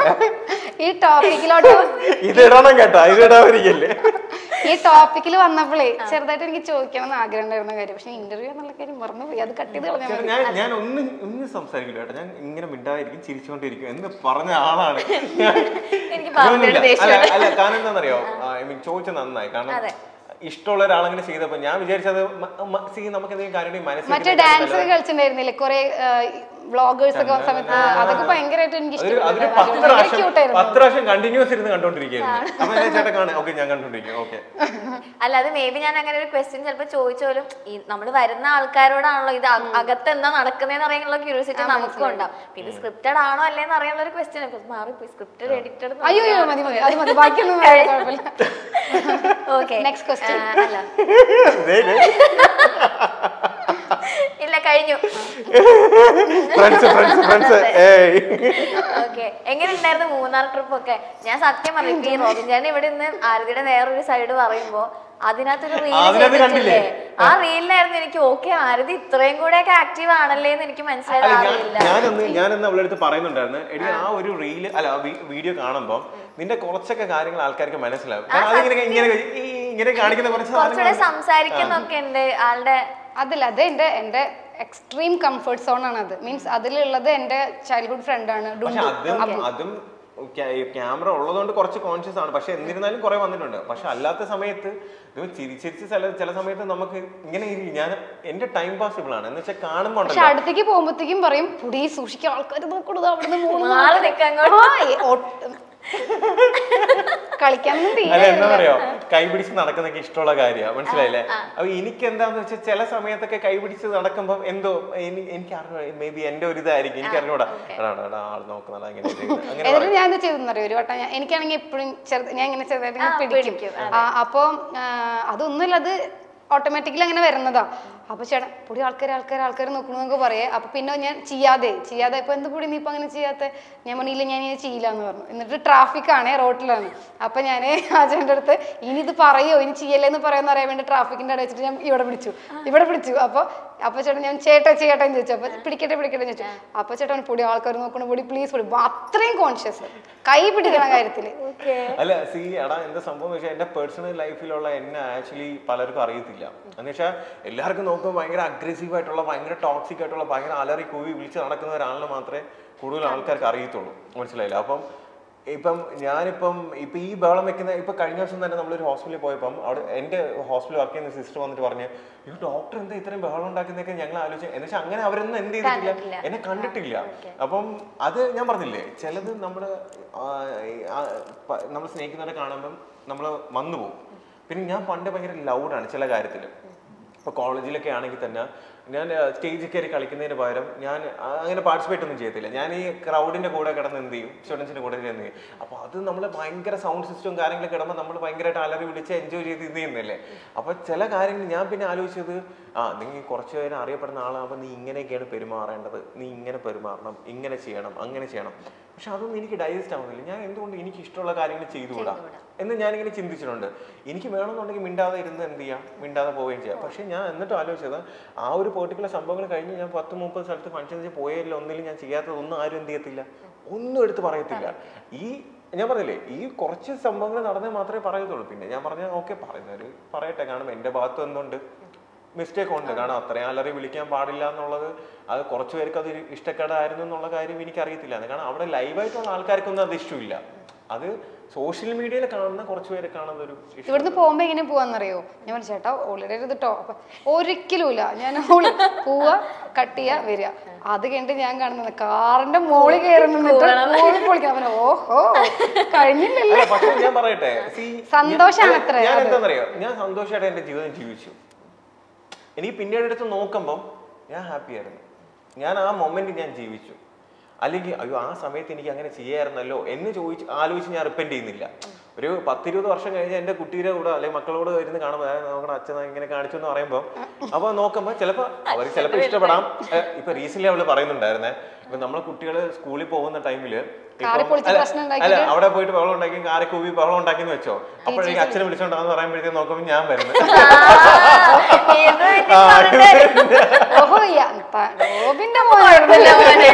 S1: ഈ ടോപ്പിക്കിലോട്ട്
S2: ഇത് ഇടണം കേട്ടോ ഇത് ഇടാതിരിക്കല്ലേ
S1: ഈ ടോപ്പിക്കിൽ വന്നപ്പോഴേ ചെറുതായിട്ട് എനിക്ക് ചോദിക്കണം എന്ന് ആഗ്രഹം ഉണ്ടായിരുന്ന കാര്യം പക്ഷെ ഇന്റർവ്യൂ എന്നുള്ള കാര്യം മറന്നുപോയി അത് കട്ട് ചെയ്ത് കളഞ്ഞാൽ മതി
S2: ഞാൻ ഞാൻ ഒന്നും ഒന്നും സംസാരിക്കില്ല കേട്ടോ ഞാൻ ഇങ്ങനെ മിണ്ടാതിരിക്കും ചിരിച്ചുകൊണ്ടിരിക്കും എന്ന് പറഞ്ഞ ആളാണ്
S3: എനിക്ക് പാർവതിയുടെ
S2: ഇതൊന്നുമില്ല.
S3: ദേഷ്യം
S2: അല്ല അല്ല കാരണം എന്താണെന്നറിയോ ഐ മീൻ ചോദിച്ചത് നന്നായി കാരണം ഇഷ്ടമുള്ള ഒരാളങ്ങനെ ചെയ്തപ്പോ ഞാൻ വിചാരിച്ചത് സി നമുക്ക് എന്തെങ്കിലും കാര്യം
S1: മറ്റേ
S2: മനസ്സിൽ
S1: ഡാൻസ് കളിച്ചിട്ടുണ്ടായിരുന്നില്ലേ കുറെ വ്ളോഗേഴ്സ് ഒക്കെ വന്ന സമയത്ത് അതൊക്കെ ഭയങ്കരമായിട്ട് എനിക്ക്
S2: അതൊരു അതൊരു
S1: ഇഷ്ടപ്പെട്ടു
S2: പത്ത്
S1: ഭയങ്കര
S2: പ്രാവശ്യം
S1: cute ആയിരുന്നു
S2: പത്ത് പ്രാവശ്യം കണ്ടിന്യൂസ് ഇരുന്ന് കണ്ടോണ്ടിരിക്കുകയായിരുന്നു അപ്പൊ ഞാൻ ചേട്ടാ കാണാം ഓക്കെ ഞാൻ കണ്ടോണ്ടിരിക്കും ഓക്കെ
S3: അല്ല അത് മേ ബി ഞാൻ അങ്ങനെ ഒരു ക്വസ്റ്റ്യൻ ചിലപ്പോൾ ചോദിച്ചാലും ഈ നമ്മൾ വരുന്ന ആൾക്കാരോടാണല്ലോ ഇത് അ- അകത്ത് എന്താ നടക്കുന്നതെന്ന് അറിയാനുള്ള ക്യൂരിയോസിറ്റി നമുക്കും ഉണ്ടാവും പിന്നെ സ്ക്രിപ്റ്റഡ് ആണോ അല്ലേന്ന് അറിയാനുള്ള ഒരു ക്വസ്റ്റ്യൻ മാറിപ്പോയി സ്ക്രിപ്റ്റഡ് എഡിറ്റഡ്
S1: അയ്യോ അയ്യോ മതി മതി അത് മതി ബാക്കിയൊന്നും പറയാൻ കുഴപ്പമില്ല
S3: ഓക്കെ
S1: Next question.
S3: അല്ല ഇല്ല കഴിഞ്ഞു
S2: ഫ്രണ്ട്സ് ഫ്രണ്ട്സ് ഫ്രണ്ട്സ് ഏയ്
S3: ഓക്കെ എങ്ങനെ ഉണ്ടായിരുന്നു മൂന്നാർ ട്രിപ്പ് ഒക്കെ ഞാൻ സത്യം പറഞ്ഞു ഇപ്പൊ ഈ റോബിൻ ചാൻ ഇവിടെ നിന്ന് ആരതിയുടെ വേറൊരു സൈഡ് പറയുമ്പോ അതിനകത്തൊരു റീൽ
S2: അതിനകത്ത് കണ്ടില്ലേ?
S3: ആ റീലിലായിരുന്നു എനിക്ക് ഓക്കെ ആരതി ഇത്രയും കൂടെ ഒക്കെ ആക്റ്റീവ് ആണല്ലേ എന്ന് എനിക്ക് മനസ്സിലായത്
S2: അല്ല
S3: ആ
S2: ഞാൻ
S3: റീലില്ല
S2: ഞാനൊന്ന് ഞാനൊന്ന് അവളുടെ അടുത്ത് പറയുന്നുണ്ടായിരുന്നു എടി ആ ഒരു റീല് അല്ല വീഡിയോ കാണുമ്പോൾ നിന്റെ കുറച്ചൊക്കെ കാര്യങ്ങൾ ആൾക്കാർക്ക് മനസ്സിലാവും കാരണം അതിങ്ങനെ ഇങ്ങനെ ഈ ഇങ്ങനെ കാണിക്കുന്ന കുറച്ച്
S3: കുറച്ചുകൂടെ
S2: സാധനങ്ങൾ
S3: സംസാരിക്കുന്നൊക്കെ ഉണ്ട് ആളുടെ
S1: അതില്ല അത് എൻ്റെ എൻ്റെ എക്സ്ട്രീം കംഫർട്ട് സോൺ ആണ് അത് മീൻസ് അതിലുള്ളത് എൻ്റെ ചൈൽഡ്ഹുഡ് ഫ്രണ്ടാണ്
S2: പക്ഷെ അതും അതും ക്യാമറ ഉള്ളതുകൊണ്ട് കുറച്ച് കോൺഷ്യസ് ആണ് പക്ഷെ എന്നിരുന്നാലും കുറെ വന്നിട്ടുണ്ട് പക്ഷെ അല്ലാത്ത സമയത്ത് ഇത് ചിരിച്ചിരിച്ച് ചില ചില സമയത്ത് നമുക്ക് ഇങ്ങനെ ഇരി- ഞാൻ എന്റെ ടൈം പാസിബിൾ ആണ് എന്ന് വെച്ചാൽ കാണുമ്പോൾ
S1: പക്ഷെ
S2: ഉണ്ടല്ലോ
S1: അടുത്തേക്ക് പോകുമ്പോഴത്തേക്കും പറയും പുടി സൂക്ഷിക്കാൻ ആൾക്കാർ നോക്കണത് അവിടുന്ന് മൂന്ന്
S3: മാറി
S1: ആൾക്കാര്.
S3: നിൽക്കാൻ
S1: ആ, ഏ, ഒട്ടും. കളിക്കാനൊന്നും
S2: അല്ല
S1: തീരെ
S2: എന്താ പറയാ കൈ പിടിച്ച് നടക്കുന്നൊക്കെ ഇഷ്ടമുള്ള കാര്യമാണ് മനസ്സിലായില്ലേ അപ്പൊ എനിക്ക് എന്താന്ന് വെച്ചാൽ ചില സമയത്തൊക്കെ കൈ പിടിച്ച് നടക്കുമ്പോൾ എന്തോ എനി- എനിക്ക് അറിഞ്ഞൂടാ മേ ബി എന്റെ ഒരു ഇതായിരിക്കും എനിക്ക് അറിഞ്ഞൂടാ എടാ, എടാ, എടാ, ആൾ നോക്കുന്നതാ അങ്ങനെ ചെയ്യുന്നത്. അങ്ങനെ
S1: എന്നിട്ട് ഞാൻ എന്ത് ചെയ്തെന്നറിയോ ഒരു വട്ടം ഞാൻ എനിക്കാണെങ്കിൽ എപ്പോഴും ചെറുത് ഞാൻ ഇങ്ങനെ ചെറുതായിട്ട് ഇങ്ങനെ പിടിക്കും ആ, അപ്പൊ ആ, അതൊന്നുമില്ല അത് ഓട്ടോമാറ്റിക്കലി അങ്ങനെ വരുന്നതാ അപ്പൊ ചേട്ടൻ പൊടി ആൾക്കാർ ആൾക്കാർ ആൾക്കാർ നോക്കണമെന്നൊക്കെ പറയേ അപ്പൊ പിന്നെ ഞാൻ ചെയ്യാതെ ചെയ്യാതെ ഇപ്പൊ എന്ത് പൊടി നീ ഇപ്പൊ അങ്ങനെ ചെയ്യാത്ത ഞാൻ പറഞ്ഞില്ല ഞാൻ ഇത് ചെയ്യില്ല എന്ന് പറഞ്ഞു എന്നിട്ട് ട്രാഫിക് ആണേ റോട്ടിലാണ് അപ്പൊ ഞാൻ ആ ചേട്ടൻ്റെ അടുത്ത് ഇനി ഇത് പറയോ ഇനി ചെയ്യല്ലേ എന്ന് പറയാന്ന് അറിയാൻ വേണ്ടി ട്രാഫിക്കിന്റെ അവിടെ വെച്ചിട്ട് ഞാൻ ഇവിടെ പിടിച്ചു ഇവിടെ പിടിച്ചു അപ്പൊ അപ്പൊ ചേട്ടൻ ഞാൻ ചേട്ടാ ചേട്ടാ എന്ന് ചോദിച്ചു അപ്പൊ പിടിക്കട്ടെ പിടിക്കട്ടെ എന്ന് ചോദിച്ചു അപ്പൊ ചേട്ടൻ പൊടി ആൾക്കാർ നോക്കണ പൊടി പ്ലീസ് പൊടി അത്രയും കോൺഷ്യസ് കൈ പിടിക്കണ കാര്യത്തില്
S2: അല്ല സി എടാ എന്താ സംഭവം വെച്ചാൽ എന്റെ പേഴ്സണൽ ലൈഫിലുള്ള എന്നെ ആക്ച്വലി പലർക്കും അറിയത്തില്ല എന്ന് വെച്ചാൽ എല്ലാവർക്കും നോക്കുമ്പോൾ ഭയങ്കര അഗ്രസീവ് ആയിട്ടുള്ള ഭയങ്കര ടോക്സിക് ആയിട്ടുള്ള ഭയങ്കര അലറി കൂവി വിളിച്ച് നടക്കുന്ന ഒരാളിനെ മാത്രമേ കൂടുതൽ ആൾക്കാർക്ക് അറിയത്തുള്ളൂ മനസ്സിലായില്ല അപ്പം ഇപ്പം ഞാനിപ്പം ഇപ്പം ഈ ബഹളം വെക്കുന്ന ഇപ്പൊ കഴിഞ്ഞ ദിവസം തന്നെ നമ്മളൊരു ഹോസ്പിറ്റലിൽ പോയപ്പം അവിടെ എൻ്റെ ഹോസ്പിറ്റലിൽ വർക്ക് ചെയ്യുന്ന സിസ്റ്റർ വന്നിട്ട് പറഞ്ഞ് ഈ ഡോക്ടർ എന്താ ഇത്രയും ബഹളം ഉണ്ടാക്കുന്നതൊക്കെ ഞങ്ങൾ ആലോചിച്ച് എന്ന് വെച്ചാൽ അങ്ങനെ അവരൊന്നും എന്ത് ചെയ്തിട്ടില്ല എന്നെ കണ്ടിട്ടില്ല അപ്പം അത് ഞാൻ പറഞ്ഞില്ലേ ചിലത് നമ്മൾ നമ്മൾ സ്നേഹിക്കുന്നവരെ കാണുമ്പം നമ്മൾ വന്നു പോകും പിന്നെ ഞാൻ പണ്ട് ഭയങ്കര ലൗഡാണ് ചില കാര്യത്തിൽ ഇപ്പോൾ കോളേജിലൊക്കെ ആണെങ്കിൽ തന്നെ ഞാൻ സ്റ്റേജിൽ കയറി കളിക്കുന്നതിന് പകരം ഞാൻ ആ, അങ്ങനെ പാർട്ടിസിപ്പേറ്റ് ഒന്നും ചെയ്യത്തില്ല ഞാൻ ഈ ക്രൗഡിന്റെ കൂടെ കിടന്ന് എന്ത് ചെയ്യും സ്റ്റുഡൻസിന്റെ കൂടെ ഇരുന്ന് ചെയ്യും അപ്പോൾ അത് നമ്മൾ ഭയങ്കര സൗണ്ട് സിസ്റ്റവും കാര്യങ്ങളൊക്കെ കിടമ്പോൾ നമ്മൾ ഭയങ്കരമായിട്ട് അലറി വിളിച്ച് എൻജോയ് ചെയ്ത് ഇത് ചെയ്യുന്നില്ലേ അപ്പോൾ ചില കാര്യങ്ങൾ ഞാൻ പിന്നെ ആലോചിച്ചത് ആ നീ കുറച്ച് നേരം അറിയപ്പെടുന്ന ആളാകുമ്പോൾ നീ ഇങ്ങനെയൊക്കെയാണ് പെരുമാറേണ്ടത് നീ ഇങ്ങനെ പെരുമാറണം ഇങ്ങനെ ചെയ്യണം അങ്ങനെ ചെയ്യണം പക്ഷെ അതൊന്നും എനിക്ക് ഡൈജസ്റ്റ് ആവുന്നില്ല ഞാൻ എന്തുകൊണ്ട് എനിക്ക് ഇഷ്ടമുള്ള കാര്യങ്ങൾ ചെയ്തുകൂടാ എന്ന് ഞാനിങ്ങനെ ചിന്തിച്ചിട്ടുണ്ട് എനിക്ക് വേണമെന്നുണ്ടെങ്കിൽ മിണ്ടാതെ ഇരുന്ന് എന്ത് ചെയ്യാം മിണ്ടാതെ പോവുകയും ചെയ്യാം പക്ഷെ ഞാൻ എന്നിട്ട് ആലോചിച്ചത് ആ ഒരു പെർട്ടിക്കുലർ സംഭവങ്ങൾ കഴിഞ്ഞ് ഞാൻ പത്ത് മുപ്പത് സ്ഥലത്ത് ഫംഗ്ഷൻസ് പോയതിൽ ഒന്നിലും ഞാൻ ചെയ്യാത്തത് ഒന്നും ആരും എന്ത് ചെയ്യത്തില്ല ഒന്നും എടുത്ത് പറയത്തില്ല ഈ ഞാൻ പറഞ്ഞില്ലേ ഈ കുറച്ച് സംഭവങ്ങൾ നടന്നേ മാത്രമേ പറയത്തുള്ളൂ പിന്നെ ഞാൻ പറഞ്ഞ ഓക്കെ പറയുന്നവര് പറയട്ടെ കാരണം എൻ്റെ ഭാഗത്ത് എന്തുണ്ട് മിസ്റ്റേക്ക് ഉണ്ട് കാരണം അത്രയും അലറി വിളിക്കാൻ പാടില്ല എന്നുള്ളത് അത് കുറച്ച് പേർക്ക് അത് ഇഷ്ടക്കേടായിരുന്നു എന്നുള്ള കാര്യം എനിക്ക് അറിയത്തില്ല കാരണം അവിടെ ലൈവായിട്ടുള്ള ആൾക്കാർക്കൊന്നും അത് ഇഷ്ടമില്ല അത് സോഷ്യൽ മീഡിയയിൽ കാണുന്ന കുറച്ച് പേര് കാണുന്ന ഒരു ഇഷ്ടം
S1: ഇവിടുന്ന് പോകുമ്പോ എങ്ങനെ പോവാന്നറിയോ ഞാൻ പറഞ്ഞു ചേട്ടാ ഓളിടരുത് കേട്ടോ അപ്പൊ ഒരിക്കലും ഇല്ല ഞാൻ ഓള് പോവാ കട്ട് ചെയ്യാ വരിക അത് കഴിഞ്ഞിട്ട് ഞാൻ കാണുന്നത് കാറിന്റെ മോളിൽ കയറി നിന്നിട്ട് മോളിൽ പൊളിക്കാൻ അവന് ഓഹോ കഴിഞ്ഞില്ലല്ലോ
S2: അല്ല, പക്ഷേ ഞാൻ പറയട്ടെ see,
S1: സന്തോഷാണ്
S2: ഞാൻ-
S1: അത്രേ
S2: ഞാൻ
S1: അത്.
S2: എന്താണെന്നറിയോ ഞാൻ സന്തോഷമായിട്ട് എന്റെ ജീവിതം ജീവിച്ചു എനിക്ക് പിന്നീട് എടുത്ത് നോക്കുമ്പം ഞാൻ ഹാപ്പി ആയിരുന്നു ഞാൻ ആ മൊമെന്റ് ഞാൻ ജീവിച്ചു അല്ലെങ്കിൽ അയ്യോ ആ സമയത്ത് എനിക്ക് അങ്ങനെ ചെയ്യായിരുന്നല്ലോ എന്ന് ചോദിച്ച് ആലോചിച്ച് ഞാൻ റിപ്പൻഡ് ചെയ്യുന്നില്ല ഒരു പത്തിരുപത് വർഷം കഴിഞ്ഞ് എൻ്റെ കുട്ടിയുടെ കൂടെ അല്ലെങ്കിൽ മക്കളോട് ഇരുന്ന് കാണുമ്പോൾ നോക്കണം അച്ഛൻ ഇങ്ങനെ കാണിച്ചു എന്ന് പറയുമ്പോൾ അപ്പോൾ നോക്കുമ്പോൾ ചിലപ്പോൾ അവർ ചിലപ്പോൾ ഇഷ്ടപ്പെടാം ഏ, ഇപ്പൊ റീസെന്റ് അവള് പറയുന്നുണ്ടായിരുന്നേ ഇപ്പൊ നമ്മളെ കുട്ടികൾ സ്കൂളിൽ പോകുന്ന ടൈമില്
S1: കാറി പൊളിച്ച് പ്രശ്നം
S2: അല്ല അവിടെ പോയിട്ട് ബഹളം ഉണ്ടാക്കി കാറി കൂവി ബഹളം ഉണ്ടാക്കിന്ന് വെച്ചോ അപ്പോഴേക്കും അച്ഛനെ വിളിച്ചോണ്ടാന്ന് പറയുമ്പോഴത്തേക്ക് നോക്കുമ്പോൾ ഞാൻ വരുന്നത്
S3: ഇത്
S2: ആ,
S1: ഓഹോ യാ, ത- റോബിന്റെ മോനായിരുന്നല്ലോ
S3: മോനെ.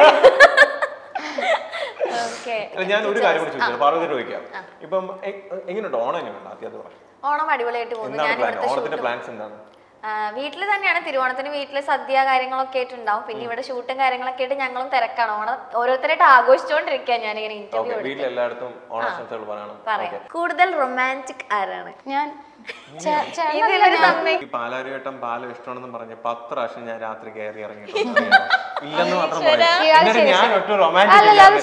S3: ഓക്കെ
S2: അല്ല ഞാൻ ഒരു കാര്യം കൂടി ചോദിച്ചത് പാർവതി ചോദിക്കാം ഇപ്പം എ- എങ്ങനെയുണ്ട് ഓണം എങ്ങനെയുണ്ട് ആദ്യം അത് പറ
S3: ഓണം അടിപൊളിയായിട്ട് പോകുന്നു
S2: എന്താണ്
S3: ഞാൻ
S2: പ്ലാൻ
S3: ഇവിടുത്തെ
S2: ഓണത്തിന്റെ പ്ലാൻസ് എന്താണ്
S3: വീട്ടിൽ തന്നെയാണ് തിരുവോണത്തിന് വീട്ടിൽ സദ്യ കാര്യങ്ങളൊക്കെ ആയിട്ടുണ്ടാവും പിന്നെ ഇവിടെ ഷൂട്ടും കാര്യങ്ങളൊക്കെ ആയിട്ട് ഞങ്ങളും തിരക്കാണ് ഓണം ഓരോരുത്തരായിട്ട് ആഘോഷിച്ചുകൊണ്ടിരിക്കുക ഞാനിങ്ങനെ
S2: ഓക്കെ
S3: ഇന്റർവ്യൂ
S2: വീട്ടിൽ എല്ലായിടത്തും ഓണാശംസകൾ പറയണം
S3: പറയാം കൂടുതൽ റൊമാൻറ്റിക് ആരാണ്
S1: ഞാൻ ചേ- ചേട്ടൻ
S3: ഇതിലൊരു തമ്മി
S2: ഈ പാലാരിവട്ടം പാലം ഇഷ്ടമാണെന്ന് പറഞ്ഞ് പത്ത് പ്രാവശ്യം ഞാൻ രാത്രി കയറി ഇറങ്ങിയിട്ടുണ്ട് ഇല്ലെന്ന് മാത്രം പറയാം
S1: ഇയാള്
S2: എന്നിട്ട്
S1: ശരി,
S2: ഞാൻ
S1: ശരി.
S2: ഒട്ടും റൊമാൻറ്റിക്
S1: അല്ലല്ല, അത്